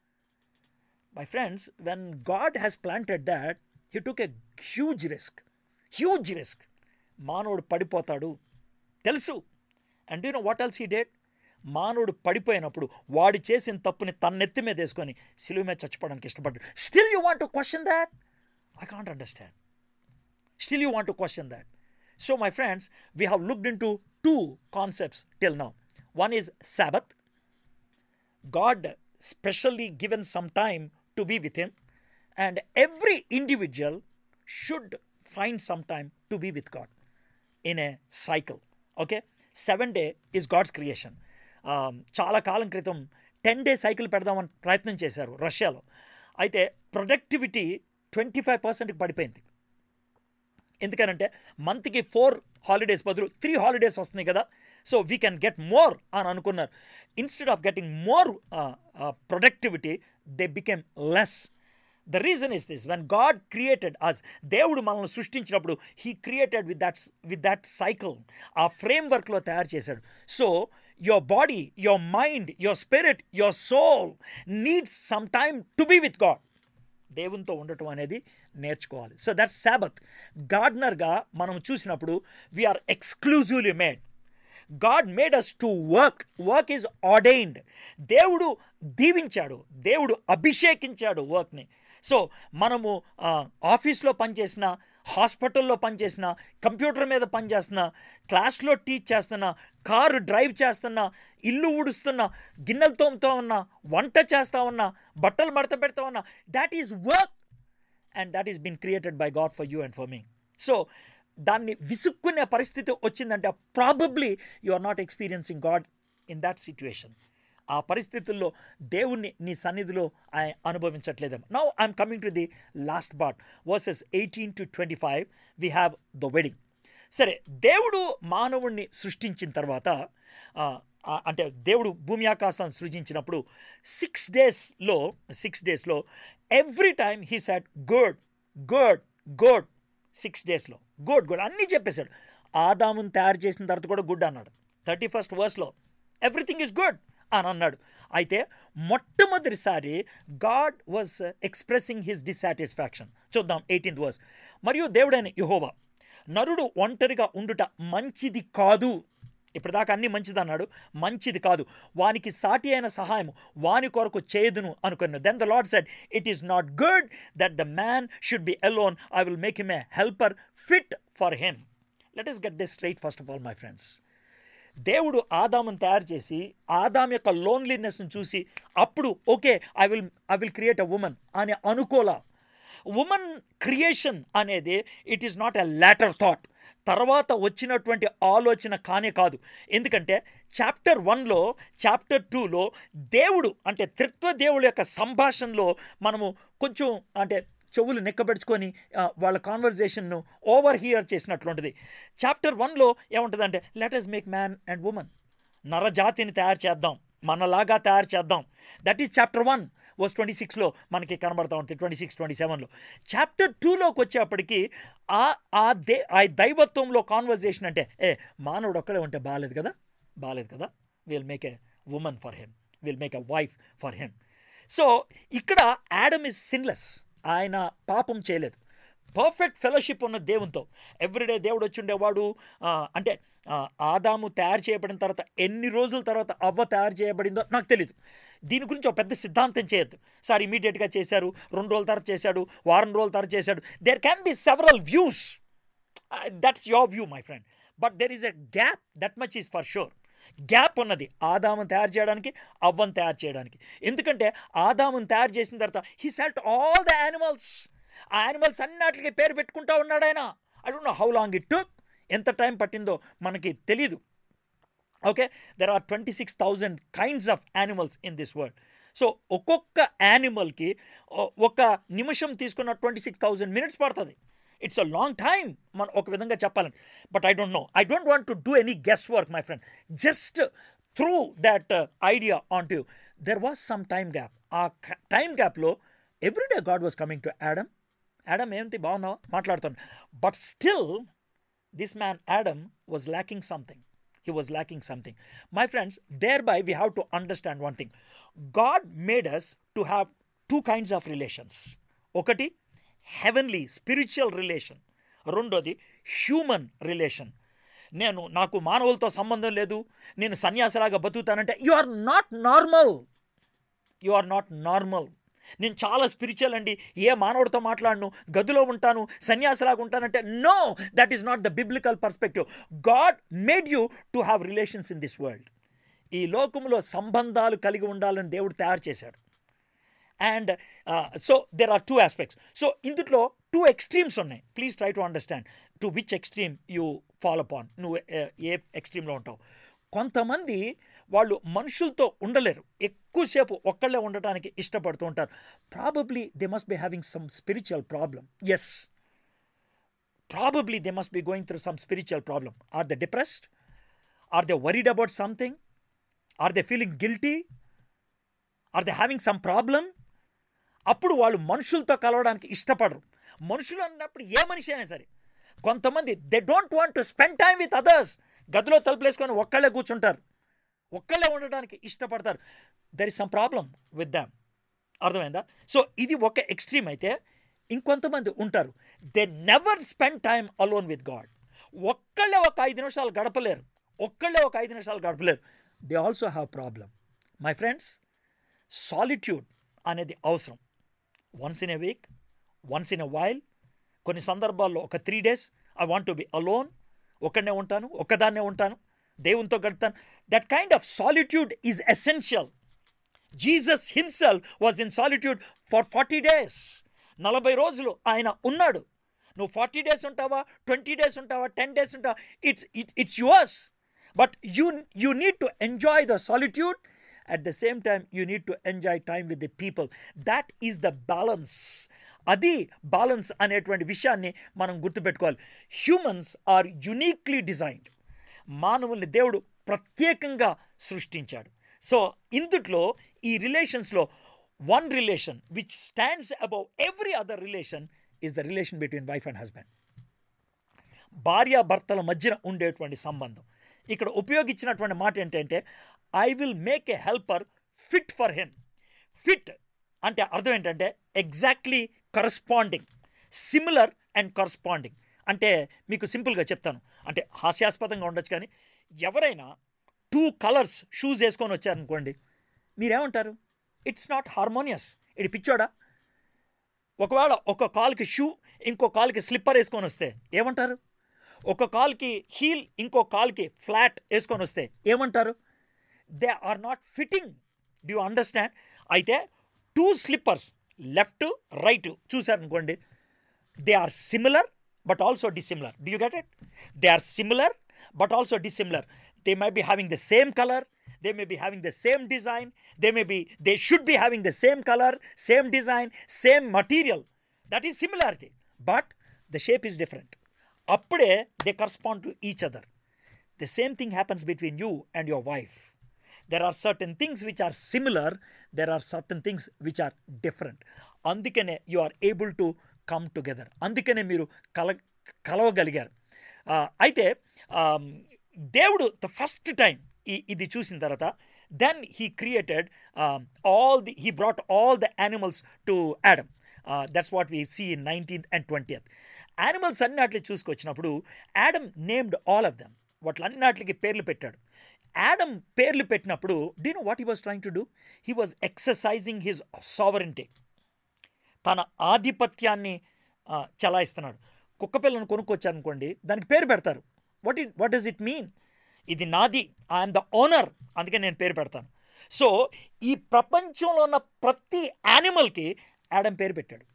A: my friends when God has planted that he took a huge risk huge risk మానవుడు పడిపోతాడు తెలుసు and you know what else he did మానవుడు పడిపోయినప్పుడు వాడు చేసిన తప్పుని తన నెత్తి మీద వేసుకొని సిలువ మీద చచ్చిపోవడానికి ఇష్టపడ్డాడు still you want to question that I can't understand still you want to question that so my friends we have looked into two concepts till now one is Sabbath God specially given some time to be with him, and every individual should find some time to be with God in a cycle. Okay, seven day is God's creation. Um, చాలా కాలం క్రితం ten day cycle పెడదామని ప్రయత్నం చేశారు రష్యాలో అయితే productivity twenty five పర్సెంట్కి పడిపోయింది ఎందుకనంటే మంత్కి ఫోర్ హాలిడేస్ బదులు త్రీ హాలిడేస్ వస్తున్నాయి కదా so we can get more అని అనుకున్నారు instead of getting more productivity they became less the reason is this when God created us దేవుడు మనల్ని సృష్టించినప్పుడు he created with that with that cycle ఆ ఫ్రేమ్ వర్క్లో తయారు చేశాడు so your body your mind your spirit your soul needs some time to be with God దేవునితో ఉండటం అనేది నేర్చుకోవాలి సో దట్ సాబత్ గార్డనర్గా మనం చూసినప్పుడు we are exclusively made God made us to work work is ordained దేవుడు దీవించాడు దేవుడు అభిషేకించాడు వర్క్ని సో మనము ఆ, ఆఫీస్లో పనిచేసిన హాస్పిటల్లో పనిచేసిన కంప్యూటర్ మీద పనిచేస్తున్నా క్లాస్లో టీచ్ చేస్తున్నా కారు డ్రైవ్ చేస్తున్నా ఇల్లు ఊడుస్తున్నా గిన్నెలు తోముతా ఉన్నా వంట చేస్తా ఉన్నా బట్టలు మడత పెడతా ఉన్నా that is work and that is been created by God for you and for me so దాన్ని విసుక్కునే పరిస్థితి వచ్చిందంటే probably you are not experiencing God in that situation ఆ పరిస్థితుల్లో దేవుణ్ణి నీ సన్నిధిలో ఆయన అనుభవించట్లేదేమో now I'm coming to the last part verses eighteen to twenty five we have the wedding సరే దేవుడు మానవుణ్ణి సృష్టించిన తర్వాత ఆ, ఆ, అంటే దేవుడు భూమి ఆకాశాన్ని సృజించినప్పుడు సిక్స్ డేస్లో సిక్స్ డేస్లో every time he said good good good six డేస్లో గుడ్ గుడ్ అన్నీ చెప్పేశాడు ఆదాముని తయారు చేసిన తర్వాత కూడా గుడ్ అన్నాడు థర్టీ ఫస్ట్ వర్స్లో ఎవ్రీథింగ్ ఈజ్ గుడ్ అని అన్నాడు అయితే మొట్టమొదటిసారి God was expressing his dissatisfaction చూద్దాం ఎయిటీన్త్ వర్స్ మరియు దేవుడైన యహోవా నరుడు ఒంటరిగా ఉండుట మంచిది కాదు ఇప్పటిదాకా అన్ని మంచిది అన్నాడు మంచిది కాదు వానికి సాటి అయిన సహాయం వాని కొరకు చేయదును అనుకున్నాడు then the Lord said it is not good that the man should be alone I will make him a helper fit for him let us get this straight first of all my friends దేవుడు ఆదామును తయారు చేసి ఆదాం యొక్క లోన్లీనెస్ని చూసి అప్పుడు okay I will I will create a woman అని అనుకోలా ఉమెన్ క్రియేషన్ అనేది it is not a later thought తర్వాత వచ్చినటువంటి ఆలోచన కానే కాదు ఎందుకంటే చాప్టర్ వన్లో చాప్టర్ టూలో దేవుడు అంటే త్రిత్వ దేవుడు యొక్క సంభాషణలో మనము కొంచెం అంటే చెవులు నెక్కబెట్టుకొని ఆ, వాళ్ళ కాన్వర్జేషన్ను ఓవర్ హియర్ చేసినట్లుంటుంది చాప్టర్ వన్లో ఏముంటుందంటే let us make man and woman నరజాతిని తయారు చేద్దాం మనలాగా తయారు చేద్దాం that is chapter one verse twenty సిక్స్లో మనకి కనబడతా ఉంటుంది ట్వంటీ సిక్స్ ట్వంటీ సెవెన్లో చాప్టర్ టూలోకి వచ్చేప్పటికి ఆ ఆ దే ఆ దైవత్వంలో కాన్వర్జేషన్ అంటే ఏ మానవుడు ఒక్కడే ఉంటే బాగాలేదు కదా బాగాలేదు కదా will make a woman for him will make a wife for him so ఇక్కడ యాడమ్ ఇస్ సిన్లెస్ ఆయన పాపం చేయలేదు పర్ఫెక్ట్ ఫెలోషిప్ ఉన్న దేవునితో ఎవ్రీడే దేవుడు వచ్చి ఉండేవాడు ఆ, అంటే ఆ, ఆదాము తయారు చేయబడిన తర్వాత ఎన్ని రోజుల తర్వాత అవ్వ తయారు చేయబడిందో నాకు తెలియదు దీని గురించి ఒక పెద్ద సిద్ధాంతం చేయొద్దు సార్ ఇమీడియట్గా చేశారు రెండు రోజుల తర్వాత చేశాడు వారం రోజుల తర్వాత చేశాడు there can be several views that's your view my friend but there is a gap that much is for sure gap ఉన్నది ఆదామును తయారు చేయడానికి అవ్వను తయారు చేయడానికి ఎందుకంటే ఆదామును తయారు చేసిన తర్వాత he sealed all the animals ఆ యానిమల్స్ అన్నిటికీ పేరు పెట్టుకుంటా ఉన్నాడు ఆయన I don't know how long it took ఎంత టైం పట్టిందో మనకి తెలీదు okay there are twenty six thousand kinds of animals in this world so ఒక్కొక్క యానిమల్కి ఒక నిమిషం తీసుకున్న ట్వంటీ సిక్స్ థౌజండ్ మినిట్స్ పడుతుంది ఇట్స్ అ లాంగ్ టైమ్ మనం ఒక విధంగా చెప్పాలని but I don't know I don't want to do any guest work my friend just through that idea on to there was some time gap ఆ time గ్యాప్లో everyday God was coming to Adam Adam ఏంటి బాగున్నావా మాట్లాడుతాను but still this man Adam was lacking something. He was lacking something. My friends, thereby we have to understand one thing God made us to have two kinds of relations. ఒకటి heavenly spiritual relation రెండోది human relation నేను నాకు మానవులతో సంబంధం లేదు నేను సన్యాసలాగా బతుకుతానంటే you are not normal you are not normal నేను చాలా స్పిరిచువల్ అండి ఏ మానవుడితో మాట్లాడను గదిలో ఉంటాను సన్యాసిలాగా ఉంటానంటే no that is not the biblical perspective God made you to have relations in this world ఈ లోకంలో సంబంధాలు కలిగి ఉండాలని దేవుడు తయారు చేశాడు and so there are two aspects so ఇందులో టూ ఎక్స్ట్రీమ్స్ ఉన్నాయి please try to understand to which extreme you follow upon నువ్వు uh, ఏ ఎక్స్ట్రీమ్లో ఉంటావు కొంతమంది వాళ్ళు మనుషులతో ఉండలేరు ఎక్కువసేపు ఒక్కళ్ళే ఉండటానికి ఇష్టపడుతూ ఉంటారు probably they must be having some spiritual problems probably they must be going through some spiritual problem are they depressed are they worried about something are they feeling guilty are they having some problem అప్పుడు వాళ్ళు మనుషులతో కలవడానికి ఇష్టపడరు మనుషులు అన్నప్పుడు ఏ మనిషి అయినా సరే కొంతమంది they don't want to spend time with others గదిలో తలుపులేసుకొని ఒక్కళ్ళే కూర్చుంటారు ఒక్కళ్ళే ఉండడానికి ఇష్టపడతారు there is some problem with them అర్థమైందా సో ఇది ఒక ఎక్స్ట్రీమ్ అయితే ఇంకొంతమంది ఉంటారు they never spend time alone with God ఒక్కళ్ళే ఒక ఐదు నిమిషాలు గడపలేరు ఒక్కళ్ళే ఒక ఐదు నిమిషాలు గడపలేరు they also have problem my friends solitude అనేది అవసరం once in a week once in a while కొన్ని సందర్భాల్లో ఒక three days I want to be alone ఒక్కడనే ఉంటాను ఒక్కదాన్నే ఉంటాను దేవునితో గడుపుతాను that kind of solitude is essential Jesus himself was in solitude for forty days నలభై రోజులు ఆయన ఉన్నాడు నువ్వు ఫార్టీ డేస్ ఉంటావా ట్వంటీ డేస్ ఉంటావా టెన్ డేస్ ఉంటావా it's it it's yours but you you need to enjoy the solitude at the same time you need to enjoy time with the people that is the balance అది balance అనేటువంటి విషయాన్ని మనం గుర్తుపెట్టుకోవాలి humans are uniquely designed మానవుల్ని దేవుడు ప్రత్యేకంగా సృష్టించాడు so ఇందుట్లో ఈ రిలేషన్స్లో one relation which stands above every other relation is the relation between wife and husband భార్యాభర్తల మధ్యన ఉండేటువంటి సంబంధం ఇక్కడ ఉపయోగించినటువంటి మాట ఏంటంటే I will make a helper fit for him fit అంటే అర్థం ఏంటంటే exactly corresponding similar and corresponding అంటే మీకు సింపుల్గా చెప్తాను అంటే హాస్యాస్పదంగా ఉండొచ్చు కానీ ఎవరైనా టూ కలర్స్ షూస్ వేసుకొని వచ్చారనుకోండి మీరేమంటారు ఇట్స్ నాట్ హార్మోనియస్ ఇది పిచ్చోడా ఒకవేళ ఒక కాలుకి షూ ఇంకో కాలుకి స్లిప్పర్ వేసుకొని వస్తే ఏమంటారు ఒక కాల్కి హీల్ ఇంకో కాల్కి ఫ్లాట్ వేసుకొని వస్తే ఏమంటారు they are not fitting do understand అయితే టూ స్లిప్పర్స్ లెఫ్ట్ రైట్ చూసారనుకోండి they are similar but also dissimilar do you get it they are similar but also dissimilar they may be having the same colour they may be having the same design they may be they should be having the same color same design same material that is similarity but the shape is different అప్పుడే they correspond to each other the same thing happens between you and your wife there are certain things which are similar there are certain things which are different అందుకనే you are able to come together అందుకనే మీరు కల కలవగలిగారు ఆ, అయితే ఆమ్, దేవుడు the first time ఈ ఇది చూసిన తర్వాత then he created all the he brought all the animals to Adam that's what we see in nineteenth and twentieth animals అన్నిటిని చూసుకొచ్చినప్పుడు Adam named all of them వాటిలన్నిటికి పేర్లు పెట్టాడు యాడమ్ పేర్లు పెట్టినప్పుడు do know what he was trying to do he was exercising his sovereignty తన ఆధిపత్యాన్ని ఆ, చలాయిస్తున్నాడు కుక్క పిల్లను కొనుక్కొచ్చారనుకోండి దానికి పేరు పెడతారు what it what does it mean ఇది నాది ఐఎమ్ ద ఓనర్ అందుకే నేను పేరు పెడతాను సో ఈ ప్రపంచంలో ఉన్న ప్రతి యానిమల్కి యాడమ్ పేరు పెట్టాడు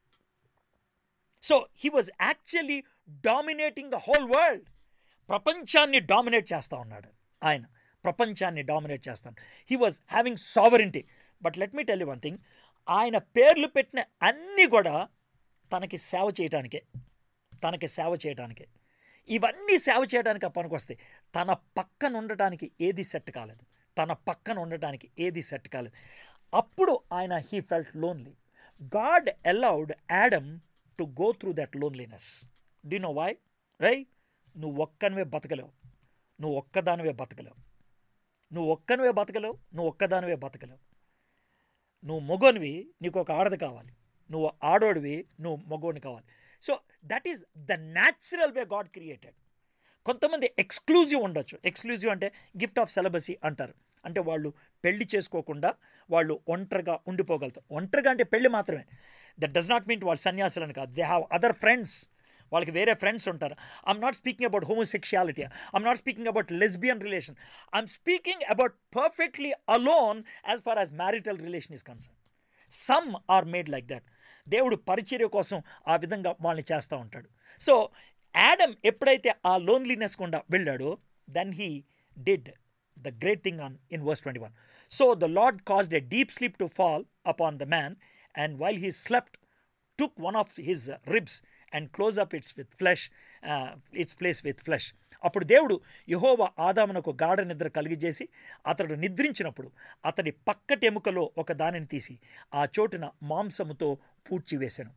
A: so he was actually dominating the whole world ప్రపంచాన్ని డామినేట్ చేస్తూ ఉన్నాడు ఆయన ప్రపంచాన్ని డామినేట్ చేస్తాను he was having sovereignty but let me tell you one thing ఆయన పేర్లు పెట్టిన అన్నీ కూడా తనకి సేవ చేయటానికే తనకి సేవ చేయటానికే ఇవన్నీ సేవ చేయడానికి పనికొస్తాయి తన పక్కన ఉండటానికి ఏది సెట్ కాలేదు తన పక్కన ఉండటానికి ఏది సెట్ కాలేదు అప్పుడు ఆయన he felt lonely God allowed Adam to go through that loneliness do know why రై నువ్వు ఒక్కనివే బతకలేవు నువ్వు ఒక్కదానివే బతకలేవు నువ్వు ఒక్కనివే బతకలేవు నువ్వు ఒక్కదానివే బతకలేవు నువ్వు మొగోనివి నీకు ఒక ఆడది కావాలి నువ్వు ఆడోడివి నువ్వు మగోని కావాలి so that is the natural way God created కొంతమంది ఎక్స్క్లూజివ్ ఉండొచ్చు ఎక్స్క్లూజివ్ అంటే గిఫ్ట్ ఆఫ్ సెలబసీ అంటారు అంటే వాళ్ళు పెళ్లి చేసుకోకుండా వాళ్ళు ఒంటరిగా ఉండిపోగలుగుతారు ఒంటరిగా అంటే పెళ్లి మాత్రమే దట్ డస్ నాట్ మీన్ వాళ్ళు సన్యాసులని కాదు దే హ్యావ్ అదర్ ఫ్రెండ్స్ వాళ్ళకి వేరే ఫ్రెండ్స్ ఉంటారు I'm not speaking about homosexuality I'm not speaking about lesbian relation I'm speaking about perfectly alone as far as marital relation is concern some are made like that దేవుడు పరిచర్య కోసం ఆ విధంగా వాళ్ళని చేస్తూ ఉంటాడు సో యాడమ్ ఎప్పుడైతే ఆ లోన్లీనెస్ గుండా వెళ్ళాడో then he did the great thing on in verse twenty one so the Lord caused a deep sleep to fall upon the man and while he slept took one of his ribs and close up its with flesh its place with flesh అప్పుడు దేవుడు యహోవా ఆదామునకు గాఢ నిద్ర కలిగజేసి అతడు నిద్రించినప్పుడు అతడి పక్కటి ఎముకలో ఒక దానిని తీసి ఆ చోటున మాంసముతో పూడ్చివేశాను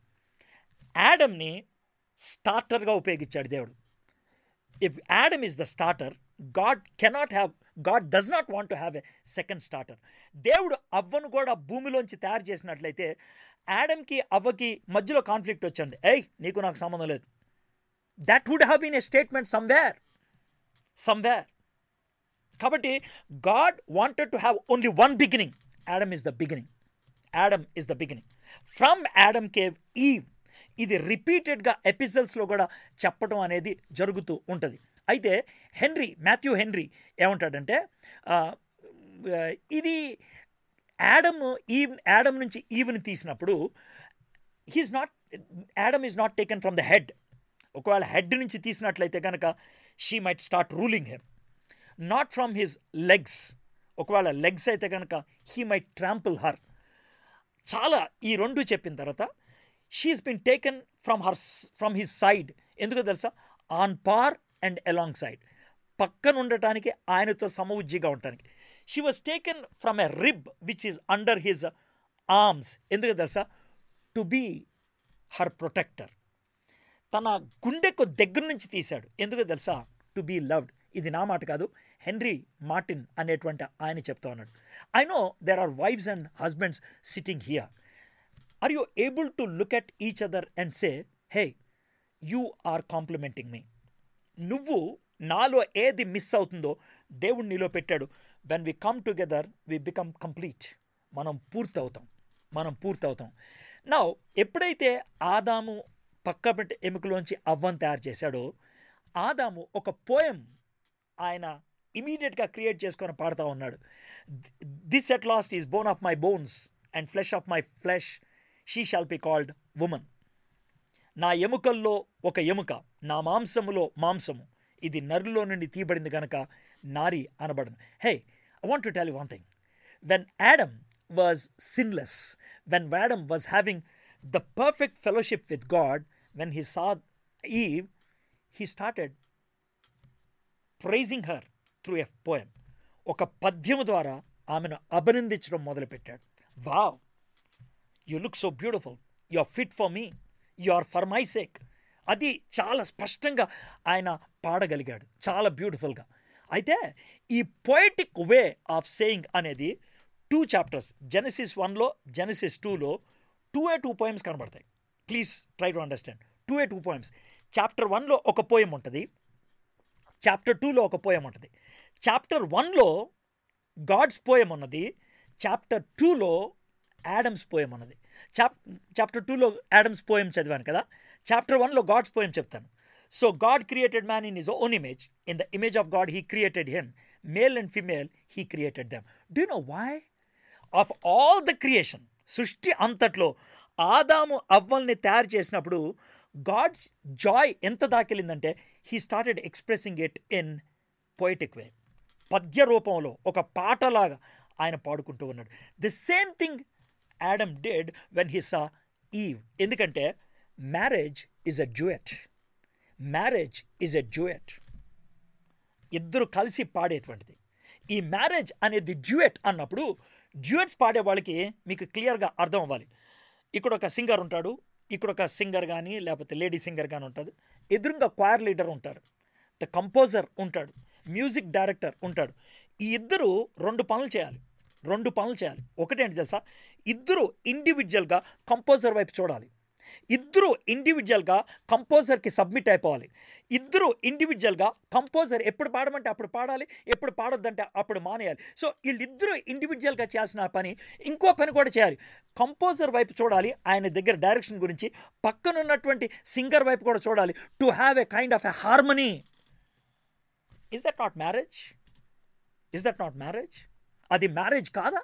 A: యాడమ్ని స్టార్టర్గా ఉపయోగించాడు దేవుడు if Adam is the starter God cannot have God does not want to have a second starter దేవుడు అవ్వను కూడా భూమిలోంచి తయారు చేసినట్లయితే యాడమ్కి అవ్వకి మధ్యలో కాన్ఫ్లిక్ట్ వచ్చింది ఏయ్ నీకు నాకు సంబంధం లేదు that would have been a statement somewhere somewhere కాబట్టి God wanted to have only one beginning Adam is the beginning Adam is the beginning from Adam came Eve ఇది రిపీటెడ్గా ఎపిసోడ్స్లో కూడా చెప్పడం అనేది జరుగుతూ ఉంటుంది అయితే హెన్రీ మాథ్యూ హెన్రీ ఏమంటాడంటే ఆ, ఆ, ఇది యాడమ్ ఈవ్ యాడమ్ నుంచి ఈవ్ని తీసినప్పుడు he's not Adam is not taken from the head ఒకవేళ హెడ్ నుంచి తీసినట్లయితే కనుక she might start ruling him not from his legs ఒకవేళ లెగ్స్ అయితే కనుక హీ మైట్ ట్రాంపుల్ హర్ చాలా ఈ రెండు చెప్పిన తర్వాత she is been taken from her from his side ఎందుకో తెలుసా on par and along side పక్కన ఉండటానికి ఆయనతో సమవుజ్జిగా ఉండటానికి she was taken from a rib which is under his arms ఎందుకో తెలుసా టు బీ హర్ ప్రొటెక్టర్ తన గుండెకు దగ్గర నుంచి తీశాడు ఎందుకో తెలుసా టు బీ లవ్డ్ ఇది నా మాట కాదు హెన్రీ మార్టిన్ అనేటువంటి ఆయన చెప్తా ఉన్నాడు I know there are wives and husbands sitting here are you able to look at each other and say hey you are complimenting me నువ్వు నాలో ఏది మిస్ అవుతుందో దేవుడు నీలో పెట్టాడు when we come together we become complete మనం పూర్తవుతాం మనం పూర్తవుతాం నా ఎప్పుడైతే ఆదాము పక్క పెట్టి ఎముకలోంచి అవ్వని తయారు చేశాడో ఆదాము ఒక పోయం ఆయన ఇమీడియట్గా క్రియేట్ చేసుకొని పాడుతూ ఉన్నాడు this at last is bone of my bones and flesh of my flesh she shall be called woman నా ఎముకల్లో ఒక ఎముక నా మాంసములో మాంసము ఇది నరులో నుండి తీయబడింది కనుక నారి అనబడను hey I want to tell one thing when Adam was sinless when Adam was having the perfect fellowship with God when he saw Eve he started praising her through a poem ఒక పద్యము ద్వారా ఆమెను అభినందించడం మొదలుపెట్టాడు wow you look so beautiful you are fit for me you are for my sake అది చాలా స్పష్టంగా ఆయన పాడగలిగాడు చాలా బ్యూటిఫుల్గా అయితే ఈ పోయిటిక్ వే ఆఫ్ సేయింగ్ అనేది టూ చాప్టర్స్ జెనసిస్ వన్లో జెనసిస్ టూలో టూ ఏ టూ పోయమ్స్ కనబడతాయి please try to understand two uh two poems chapter వన్లో ఒక పోయం ఉంటుంది చాప్టర్ టూలో ఒక పోయం ఉంటుంది చాప్టర్ వన్లో గాడ్స్ పోయం ఉన్నది చాప్టర్ టూలో యాడమ్స్ పోయం ఉన్నది చాప్ చాప్టర్ టూలో యాడమ్స్ పోయం చదివాను కదా చాప్టర్ వన్లో గాడ్స్ పోయం చెప్తాను so God created man in his own image in the image of God he created him male and female he created them do know why of all the creation సృష్టి అంతట్లో ఆదాము అవ్వల్ని తయారు చేసినప్పుడు God's joy ఎంత దాకెళ్ళిందంటే he started expressing it in poetic వే పద్య రూపంలో ఒక పాటలాగా ఆయన పాడుకుంటూ ఉన్నాడు the same thing Adam did when he saw Eve ఎందుకంటే marriage is a duet marriage is a duet ఇద్దరు కలిసి పాడేటువంటిది ఈ మ్యారేజ్ అనేది జ్యూయట్ అన్నప్పుడు జ్యూయట్స్ పాడే వాళ్ళకి మీకు క్లియర్గా అర్థం అవ్వాలి ఇక్కడ ఒక సింగర్ ఉంటాడు ఇక్కడ ఒక సింగర్ కానీ లేకపోతే లేడీ సింగర్ కానీ ఉంటుంది ఎదురుగా క్వైర్ లీడర్ ఉంటారు ద కంపోజర్ ఉంటాడు మ్యూజిక్ డైరెక్టర్ ఉంటాడు ఈ ఇద్దరు రెండు పనులు చేయాలి రెండు పనులు చేయాలి ఒకటేంటి తెలుసా ఇద్దరు ఇండివిజువల్గా కంపోజర్ వైపు చూడాలి ఇద్దరు ఇండివిజువల్గా కంపోజర్కి సబ్మిట్ అయిపోవాలి ఇద్దరు ఇండివిజువల్గా కంపోజర్ ఎప్పుడు పాడమంటే అప్పుడు పాడాలి ఎప్పుడు పాడొద్దంటే అప్పుడు మానేయాలి సో వీళ్ళిద్దరూ ఇండివిజువల్గా చేయాల్సిన పని ఇంకో పని కూడా చేయాలి కంపోజర్ వైపు చూడాలి ఆయన దగ్గర డైరెక్షన్ గురించి పక్కనున్నటువంటి సింగర్ వైపు కూడా చూడాలి to have a kind of a harmony is that not marriage is that not marriage అది మ్యారేజ్ కాదా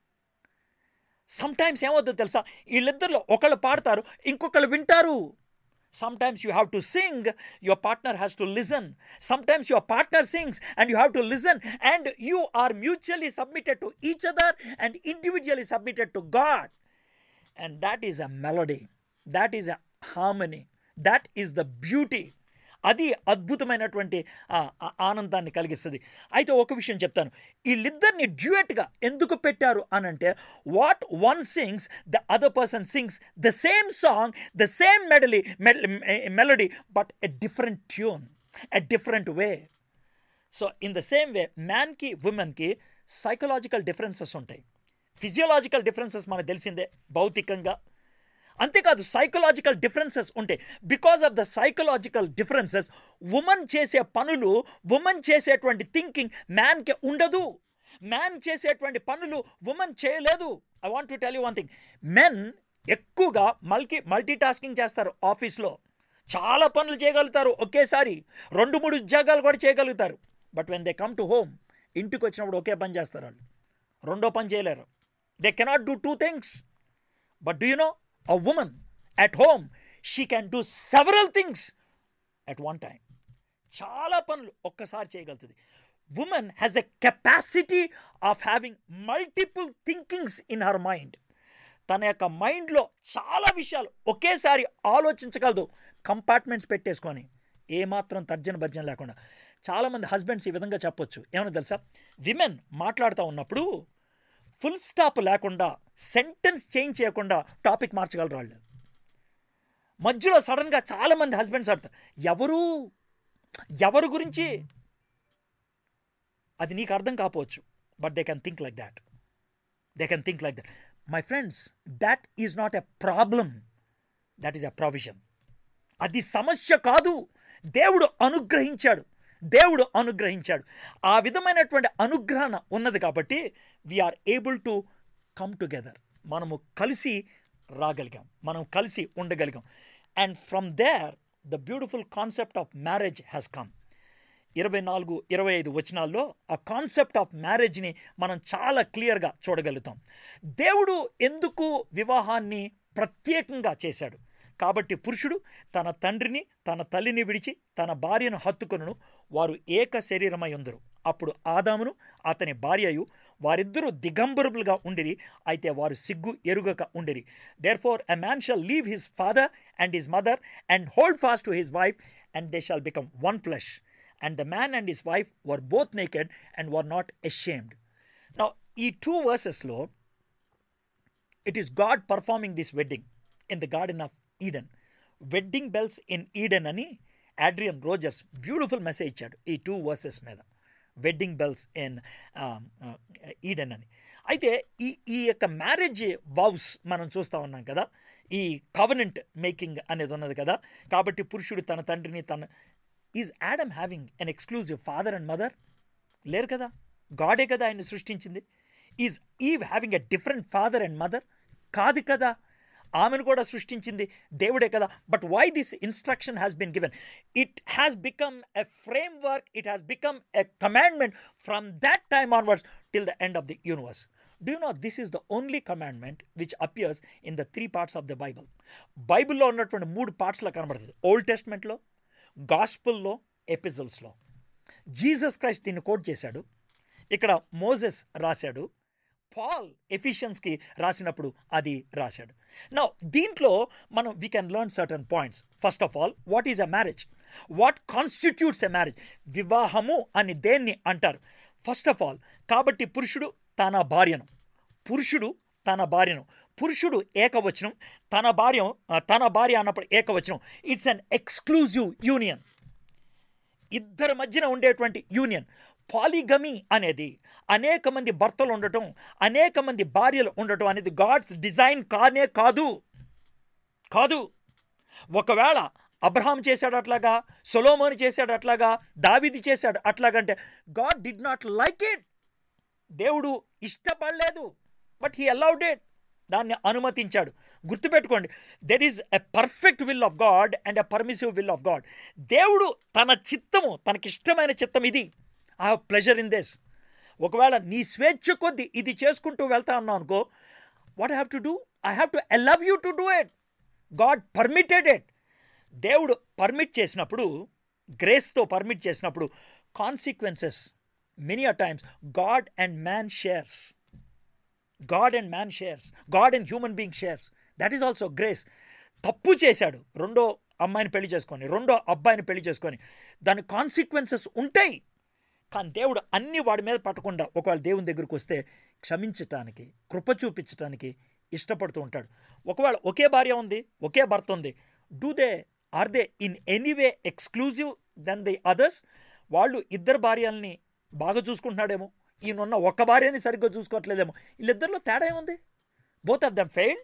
A: సమ్ టైమ్స్ ఏమవుతుందో తెలుసా వీళ్ళిద్దరిలో ఒకళ్ళు పాడతారు ఇంకొకళ్ళు వింటారు sometimes you have to sing your partner has to listen sometimes your partner sings and you have to listen and you are mutually submitted to each other and individually submitted to God and that is a melody that is a harmony that is the beauty అది అద్భుతమైనటువంటి ఆ, ఆ ఆనందాన్ని కలిగిస్తుంది అయితే ఒక విషయం చెప్తాను వీళ్ళిద్దరిని డ్యూయట్గా ఎందుకు పెట్టారు అని అంటే what one sings the other person sings the same song the same medley melody but a different tune a different way so in the same way మ్యాన్కి ఉమెన్కి సైకలాజికల్ డిఫరెన్సెస్ ఉంటాయి ఫిజియోలాజికల్ డిఫరెన్సెస్ మనకు తెలిసిందే భౌతికంగా అంతేకాదు సైకలాజికల్ డిఫరెన్సెస్ ఉంటాయి because of the psychological differences women చేసే పనులు ఉమెన్ చేసేటువంటి థింకింగ్ మ్యాన్కి ఉండదు మ్యాన్ చేసేటువంటి పనులు ఉమెన్ చేయలేదు I want to tell you one thing men ఎక్కువగా మల్టీ మల్టీ టాస్కింగ్ చేస్తారు ఆఫీస్లో చాలా పనులు చేయగలుగుతారు ఒకేసారి రెండు మూడు ఉద్యోగాలు కూడా చేయగలుగుతారు but when they come to home ఇంటికి వచ్చినప్పుడు ఒకే పని చేస్తారు వాళ్ళు రెండో పని చేయలేరు they cannot do two things But do you know, a woman at home, she can do several things at one time. చాలా పనులు ఒక్కసారి చేయగలుగుతుంది woman has a capacity of having multiple thinkings in her mind తన యొక్క మైండ్లో చాలా విషయాలు ఒకేసారి ఆలోచించగలదు కంపార్ట్మెంట్స్ పెట్టేసుకొని ఏమాత్రం తర్జన భర్జన లేకుండా చాలామంది హస్బెండ్స్ ఈ విధంగా చెప్పొచ్చు ఏమన్నా తెలుసా విమెన్ మాట్లాడుతూ ఉన్నప్పుడు ఫుల్ స్టాప్ లేకుండా సెంటెన్స్ చేంజ్ చేయకుండా టాపిక్ మార్చగలరు వాళ్ళు మధ్యలో సడన్గా చాలామంది హస్బెండ్స్ అడుగుతారు ఎవరు ఎవరు గురించి అది నీకు అర్థం కాకపోవచ్చు but they can think like that they can think like that my friends that is not a problem that is a provision అది సమస్య కాదు దేవుడు అనుగ్రహించాడు దేవుడు అనుగ్రహించాడు ఆ విధమైనటువంటి అనుగ్రహణ ఉన్నది కాబట్టి we are able to come together మనము కలిసి రాగలిగాం మనం కలిసి ఉండగలిగాం and from there the beautiful concept of marriage has come ఇరవై నాలుగు ఇరవై ఐదు వచనాల్లో ఆ కాన్సెప్ట్ ఆఫ్ మ్యారేజ్ని మనం చాలా క్లియర్గా చూడగలుగుతాం దేవుడు ఎందుకు వివాహాన్ని ప్రత్యేకంగా చేశాడు కాబట్టి పురుషుడు తన తండ్రిని తన తల్లిని విడిచి తన భార్యను హత్తుకొనును వారు ఏక శరీరమై ఉందరు అప్పుడు ఆదామును అతని భార్యయు వారిద్దరూ దిగంబరులుగా ఉండిరి అయితే వారు సిగ్గు ఎరుగక ఉండిరి therefore a man shall leave his father and his mother and hold fast to his wife and they shall become one flesh and the man and his wife were both naked and were not ashamed నా ఈ two వర్సెస్లో it is God performing this wedding in the garden of Eden wedding bells in Eden అని Adrian Rogers beautiful message ఇచ్చాడు ఈ two verses మీద wedding bells in Eden అని అయితే ఈ ఈ యొక్క మ్యారేజ్ వౌస్ మనం చూస్తూ ఉన్నాం కదా ఈ కవనెంట్ మేకింగ్ అనేది ఉన్నది కదా కాబట్టి పురుషుడు తన తండ్రిని తన is Adam having an exclusive father and mother లేరు కదా గాడే కదా ఆయన్ని సృష్టించింది is Eve having a different father and mother కాదు కదా ఆమెను కూడా సృష్టించింది దేవుడే కదా but why this instruction has been given it has become a framework it has become a commandment from that time onwards till the end of the universe do know this is the only commandment which appears in the three parts of the Bible బైబిల్లో ఉన్నటువంటి మూడు పార్ట్స్లో కనబడుతుంది old టెస్ట్మెంట్లో గాస్పుల్లో ఎపిజల్స్లో Jesus Christ దీన్ని quote చేశాడు ఇక్కడ మోజెస్ రాశాడు పాల్ ఎఫిషియన్స్కి రాసినప్పుడు అది రాశాడు నా దీంట్లో మనం we can learn certain points first of all what is a marriage what constitutes a marriage వివాహము అని దేన్ని అంటారు ఫస్ట్ ఆఫ్ ఆల్ కాబట్టి పురుషుడు తన భార్యను పురుషుడు తన భార్యను పురుషుడు ఏకవచనం తన భార్య తన భార్య అన్నప్పుడు ఏకవచనం ఇట్స్ అన్ ఎక్స్క్లూజివ్ యూనియన్ ఇద్దరి మధ్యన ఉండేటువంటి యూనియన్ పాలిగమీ అనేది అనేక మంది భర్తలు ఉండటం అనేక మంది భార్యలు ఉండటం అనేది గాడ్స్ డిజైన్ కానే కాదు కాదు ఒకవేళ అబ్రహాం చేశాడు అట్లాగా సొలోమోని చేశాడు అట్లాగా దావిది చేశాడు అట్లాగంటే God did not like it దేవుడు ఇష్టపడలేదు బట్ హీ అలౌడ్ ఇట్ దాన్ని అనుమతించాడు గుర్తుపెట్టుకోండి there is a perfect will of God and a permissive will of God దేవుడు తన చిత్తము తనకిష్టమైన చిత్తం ఇది I have pleasure in this ఒకవేళ నీ స్వేచ్ఛ కొద్దీ ఇది చేసుకుంటూ వెళ్తా అన్నావు అనుకో what have to do I have to allow you to do it God permitted it దేవుడు పర్మిట్ చేసినప్పుడు గ్రేస్తో పర్మిట్ చేసినప్పుడు consequences many a times God and man shares God and man shares God and human being shares that is also grace తప్పు చేశాడు రెండో అమ్మాయిని పెళ్లి చేసుకొని రెండో అబ్బాయిని పెళ్లి చేసుకొని దాని కాన్సిక్వెన్సెస్ ఉంటాయి కానీ దేవుడు అన్ని వాడి మీద పట్టకుండా ఒకవేళ దేవుని దగ్గరికి వస్తే క్షమించటానికి కృప చూపించటానికి ఇష్టపడుతూ ఉంటాడు ఒకవేళ ఒకే భార్య ఉంది ఒకే భర్త ఉంది do they are they in anyway exclusive then the others వాళ్ళు ఇద్దరు భార్యల్ని బాగా చూసుకుంటున్నాడేమో ఈయనున్న ఒక్క భార్యని సరిగ్గా చూసుకోవట్లేదేమో వీళ్ళిద్దరిలో తేడా ఏముంది బోత్ ఆఫ్ దమ్ ఫెయిల్డ్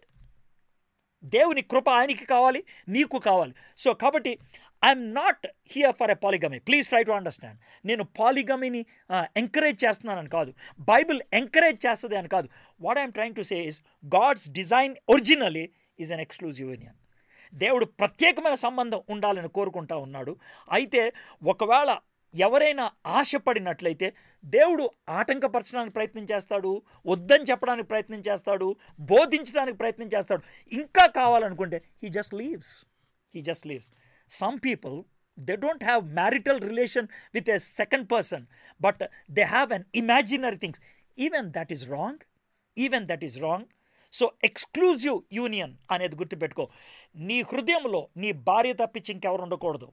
A: దేవుని కృప ఆయనకి కావాలి నీకు కావాలి సో కాబట్టి I'm not here for a polygamy please try to understand నేను పాలిగమీని ఎంకరేజ్ చేస్తున్నానని కాదు బైబిల్ ఎంకరేజ్ చేస్తుంది అని కాదు what I'm trying to say is God's design originally is an exclusive union దేవుడు ప్రత్యేకమైన సంబంధం ఉండాలని కోరుకుంటా ఉన్నాడు అయితే ఒకవేళ ఎవరైనా ఆశపడినట్లయితే దేవుడు ఆటంకపరచడానికి ప్రయత్నం చేస్తాడు వద్దని చెప్పడానికి ప్రయత్నం చేస్తాడు బోధించడానికి ప్రయత్నం చేస్తాడు ఇంకా కావాలనుకుంటే he just leaves he just leaves some people they don't have marital relation with a second person but they have an imaginary things even that is wrong even that is wrong so exclusive union అనేది గుర్తుపెట్టుకో నీ హృదయంలో నీ భార్య తప్పించి ఇంకెవరు ఉండకూడదు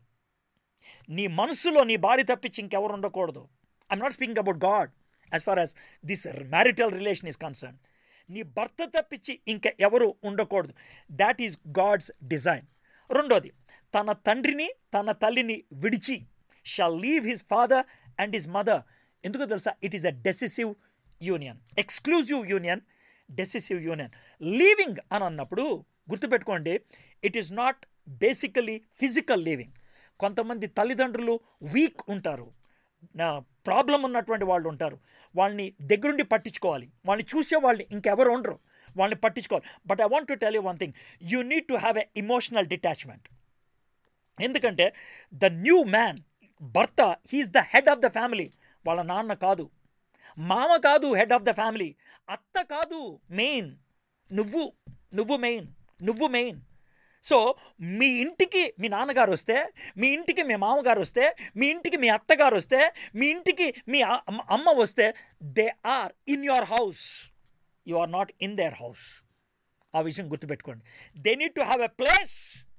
A: నీ మనసులో నీ భార్య తప్పించి ఇంకెవరు ఉండకూడదు I'm not speaking about God as far as this marital relation is concern నీ భర్త తప్పించి ఇంకా ఎవరు ఉండకూడదు దాట్ ఈజ్ గాడ్స్ డిజైన్ రెండోది తన తండ్రిని తన తల్లిని విడిచి shall leave his father and his mother ఎందుకో తెలుసా it is a decisive union exclusive union decisive union leaving అని అన్నప్పుడు గుర్తుపెట్టుకోండి it is not basically physical leaving కొంతమంది తల్లిదండ్రులు వీక్ ఉంటారు నా ప్రాబ్లం ఉన్నటువంటి వాళ్ళు ఉంటారు వాళ్ళని దగ్గరుండి పట్టించుకోవాలి వాళ్ళని చూసే వాళ్ళని ఇంకెవరు ఉండరు వాళ్ళని పట్టించుకోవాలి but I want to tell you one thing you need to have a emotional detachment ఎందుకంటే ద న్యూ మ్యాన్ భర్త he is the head of the family వాళ్ళ నాన్న కాదు మామ కాదు హెడ్ ఆఫ్ ద ఫ్యామిలీ అత్త కాదు మెయిన్ నువ్వు నువ్వు మెయిన్ నువ్వు మెయిన్ సో మీ ఇంటికి మీ నాన్నగారు వస్తే మీ ఇంటికి మీ మామగారు వస్తే మీ ఇంటికి మీ అత్తగారు వస్తే మీ ఇంటికి మీ అ- అమ్మ- అమ్మ వస్తే they are in your house you are not in their house ఆ విషయం గుర్తుపెట్టుకోండి they need to have a place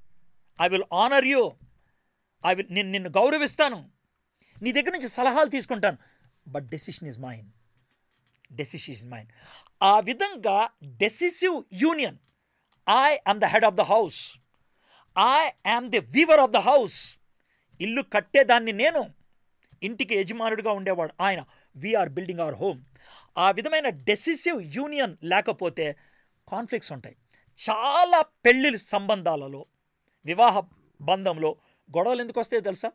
A: I will honour you I will నేను నిన్ను గౌరవిస్తాను నీ దగ్గర నుంచి సలహాలు తీసుకుంటాను but decision is mine decision is mine ఆ విధంగా decisive union I am the head of the house I am the weaver of the house ఇల్లు కట్టేదాన్ని నేను ఇంటికి యజమానుడిగా ఉండేవాడు ఆయన వీఆర్ బిల్డింగ్ అవర్ హోమ్ ఆ విధమైన డెసిసివ్ యూనియన్ లేకపోతే కాన్ఫ్లిక్ట్స్ ఉంటాయి చాలా పెళ్లి సంబంధాలలో వివాహ బంధంలో గొడవలు ఎందుకు వస్తాయో తెలుసా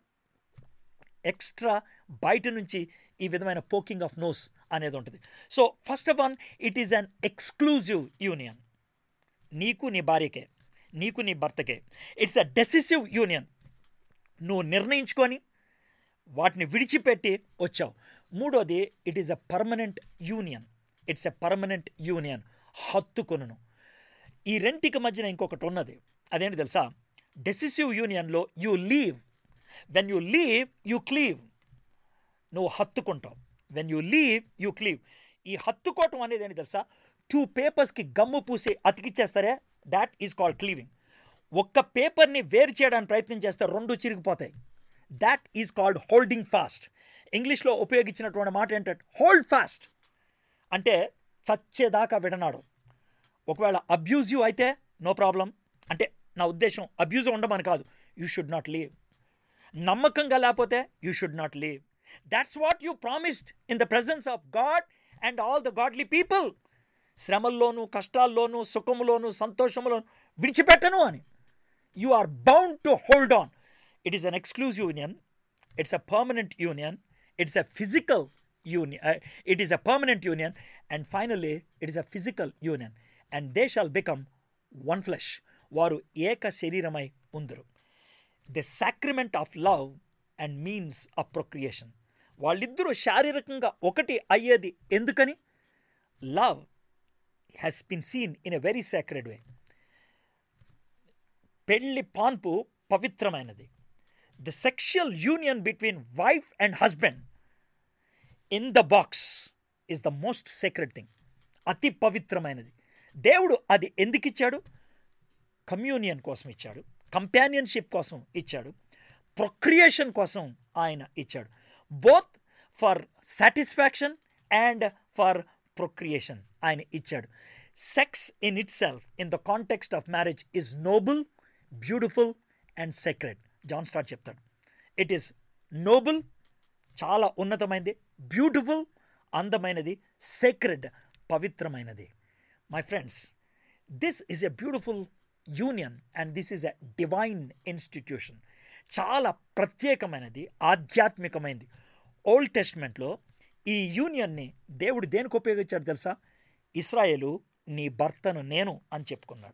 A: ఎక్స్ట్రా బయట నుంచి ఈ విధమైన పోకింగ్ ఆఫ్ నోస్ అనేది ఉంటుంది so first of all it is an exclusive union నీకు నీ భార్యకే నీకు నీ భర్తకే ఇట్స్ అ డెసిసివ్ యూనియన్ నువ్వు నిర్ణయించుకొని వాటిని విడిచిపెట్టి వచ్చావు మూడోది it is a permanent union it's a permanent union హత్తుకొనును ఈ రెంటికి మధ్యన ఇంకొకటి ఉన్నది అదేంటి తెలుసా డెసిసివ్ యూనియన్లో you leave when you leave you cleave నువ్వు హత్తుకుంటావు when you leave you cleave ఈ హత్తుకోవటం అనేది ఏంటి తెలుసా టూ పేపర్స్కి గమ్ము పూసి అతికిచ్చేస్తారే దాట్ ఈజ్ కాల్డ్ క్లీవింగ్ ఒక్క పేపర్ని వేరు చేయడానికి ప్రయత్నం చేస్తే రెండు చిరిగిపోతాయి that is called holding fast ఇంగ్లీష్లో ఉపయోగించినటువంటి మాట ఏంటంటే హోల్డ్ ఫాస్ట్ అంటే చచ్చేదాకా విడనాడు ఒకవేళ అబ్యూజివ్ అయితే నో ప్రాబ్లం అంటే నా ఉద్దేశం అబ్యూజివ్ ఉండమని కాదు యూ షుడ్ నాట్ లీవ్ నమ్మకంగా లేకపోతే you should not leave that's what you promised in the presence of God and all the godly people శ్రమల్లోనూ కష్టాల్లోనూ సుఖములోనూ సంతోషములోను విడిచిపెట్టను అని you are bound to hold on it is an exclusive union it's a permanent union it's a physical union it is a permanent union and finally it is a physical union and they shall become one flesh వారు ఏక శరీరమై ఉందరు the sacrament of love and means of procreation వాళ్ళిద్దరూ శారీరకంగా ఒకటి అయ్యేది ఎందుకని love has been seen in a very sacred way పెళ్లి పాన్పు పవిత్రమైనది the sexual union between wife and husband in the box is the most secret thing అతి పవిత్రమైనది దేవుడు అది ఎందుకు ఇచ్చాడు కమ్యూనియన్ కోసం ఇచ్చాడు కంపానియన్షిప్ కోసం ఇచ్చాడు ప్రొక్రియేషన్ కోసం ఆయన ఇచ్చాడు both for satisfaction and for procreation ఆయన ఇచ్చాడు sex in itself in the context of marriage is noble beautiful and sacred John Stott చెప్తాడు ఇట్ ఈస్ నోబుల్ చాలా ఉన్నతమైనది బ్యూటిఫుల్ అందమైనది సేక్రెడ్ పవిత్రమైనది my friends this is a beautiful union and this is a divine institution చాలా ప్రత్యేకమైనది ఆధ్యాత్మికమైనది old టెస్ట్మెంట్లో ఈ యూనియన్ని దేవుడు దేనికి ఉపయోగించాడు తెలుసా ఇస్రాయేలు నీ భర్తను నేను అని చెప్పుకున్నాడు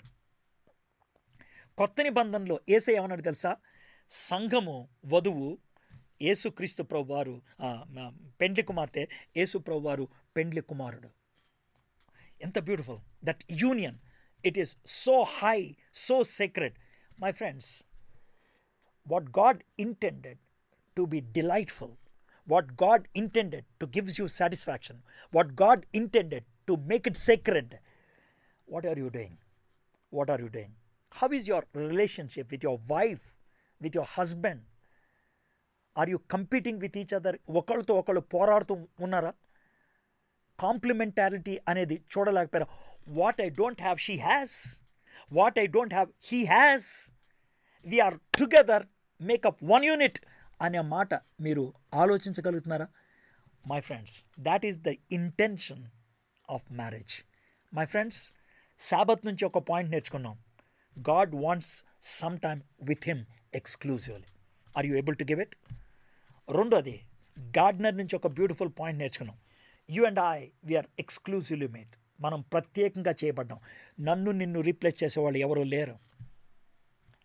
A: కొత్త నిబంధనలో ఏసై ఏమన్నాడు తెలుసా సంఘము వధువు యేసుక్రీస్తు ప్రభు వారు ఆ, మ- పెండ్లి కుమార్తె యేసు ప్రభు వారు పెండ్లి కుమారుడు ఎంత beautiful that union it is so high so secret my friends what God intended to be delightful, what God intended to gives you satisfaction, what God intended to make it sacred. What are you doing? What are you doing? How is your relationship with your wife, with your husband? Are you competing with each other? ఒకళ్ళతో ఒకళ్ళు పోరాడుతూ ఉన్నారా complementarity అనేది చూడలేకపోయారా what I don't have she has what I don't have he has we are together make up one unit అనే మాట మీరు ఆలోచించగలుగుతున్నారా my friends that is the intention of marriage my friends Sabbath నుంచి ఒక పాయింట్ నేర్చుకున్నాం God wants some time with him exclusively are you able to give it రెండోది garden నుంచి ఒక బ్యూటిఫుల్ పాయింట్ నేర్చుకున్నాం you and I we are exclusively made మనం ప్రత్యేకంగా చేయబడ్డాం నన్ను నిన్ను రీప్లేస్ చేసేవాళ్ళు ఎవరూ లేరు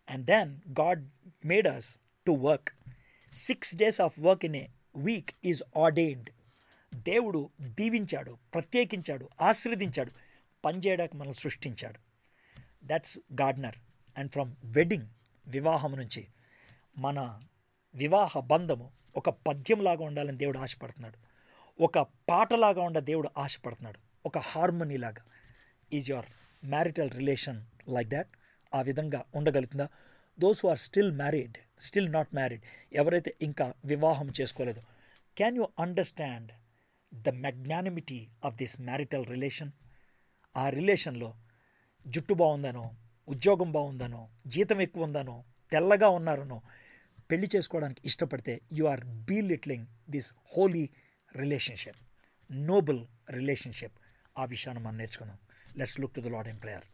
A: and then God made us to work six days of work in a week is ordained దేవుడు దీవించాడు ప్రత్యేకించాడు ఆశీర్వదించాడు పనిచేయడానికి మనల్ని సృష్టించాడు that's garden and from wedding వివాహం నుంచి మన వివాహ బంధము ఒక పద్యంలాగా ఉండాలని దేవుడు ఆశపడుతున్నాడు ఒక పాటలాగా ఉండ దేవుడు ఆశపడుతున్నాడు ఒక హార్మోనీ లాగా is your marital relation like that ఆ విధంగా ఉండగలుగుతుందా those who are still married still not married ఎవరైతే ఇంకా వివాహం చేసుకోలేదు can you understand the magnanimity of this marital relation ఆ రిలేషన్లో జుట్టు బాగుందనో ఉద్యోగం బాగుందనో జీతం ఎక్కువ ఉందనో తెల్లగా ఉన్నారనో పెళ్లి చేసుకోవడానికి ఇష్టపడితే you are belittling this holy relationship noble relationship ఆ విషయాన్ని మనం నేర్చుకుందాం let's look to the Lord in prayer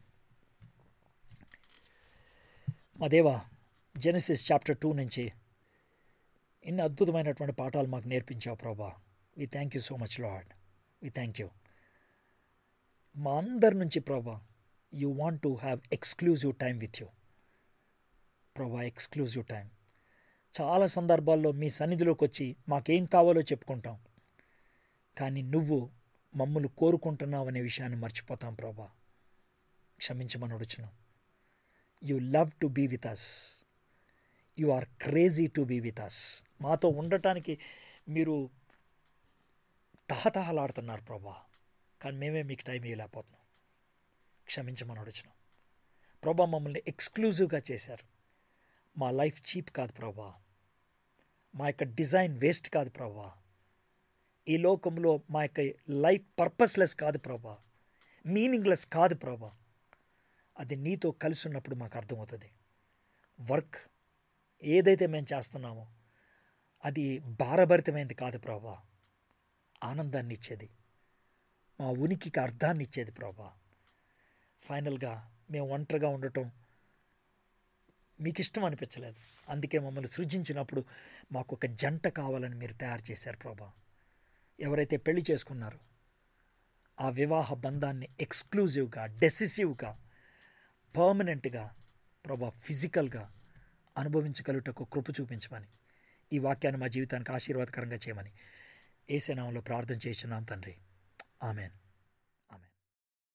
A: మా దేవా జెనసిస్ చాప్టర్ టూ నుంచి ఇన్ని అద్భుతమైనటువంటి పాఠాలు మాకు నేర్పించావు ప్రభా we thank you so much Lord we thank you మా అందరి నుంచి ప్రభా you want to have exclusive time with you ప్రభా ఎక్స్క్లూజివ్ టైం చాలా సందర్భాల్లో మీ సన్నిధిలోకి వచ్చి మాకేం కావాలో చెప్పుకుంటాం కానీ నువ్వు మమ్మల్ని కోరుకుంటున్నావు అనే విషయాన్ని మర్చిపోతాం ప్రభా క్షమించమని అడుచున్నాం you love to be with us you are crazy to be with us మాతో ఉండటానికి మీరు తహతహలాడుతున్నారు ప్రభా కానీ మేమే మీకు టైం ఇవ్వలేకపోతున్నాం క్షమించమని అడుచున్నాం ప్రభా మమ్మల్ని ఎక్స్క్లూజివ్గా చేశారు మా లైఫ్ చీప్ కాదు ప్రభా మా యొక్క డిజైన్ వేస్ట్ కాదు ప్రభా ఈ లోకంలో మా యొక్క లైఫ్ పర్పస్లెస్ కాదు ప్రభా మీనింగ్లెస్ కాదు ప్రభా అది నీతో కలిసి ఉన్నప్పుడు మాకు అర్థమవుతుంది వర్క్ ఏదైతే మేము చేస్తున్నామో అది భారభరితమైనది కాదు ప్రభా ఆనందాన్ని ఇచ్చేది మా ఉనికికి అర్థాన్ని ఇచ్చేది ప్రభా ఫైనల్గా మేము ఒంటరిగా ఉండటం మీకు ఇష్టం అనిపించలేదు అందుకే మమ్మల్ని సృజించినప్పుడు మాకు ఒక జంట కావాలని మీరు తయారు చేశారు ప్రభా ఎవరైతే పెళ్లి చేసుకున్నారో ఆ వివాహ బంధాన్ని ఎక్స్క్లూజివ్గా డెసిసివ్గా పర్మనెంట్గా ప్రభా ఫిజికల్గా అనుభవించగలుగుటకు కృప చూపించమని ఈ వాక్యాన్ని మా జీవితానికి ఆశీర్వాదకరంగా చేయమని ఏసేనామంలో ప్రార్థన చేస్తున్నాం తండ్రి ఆమెన్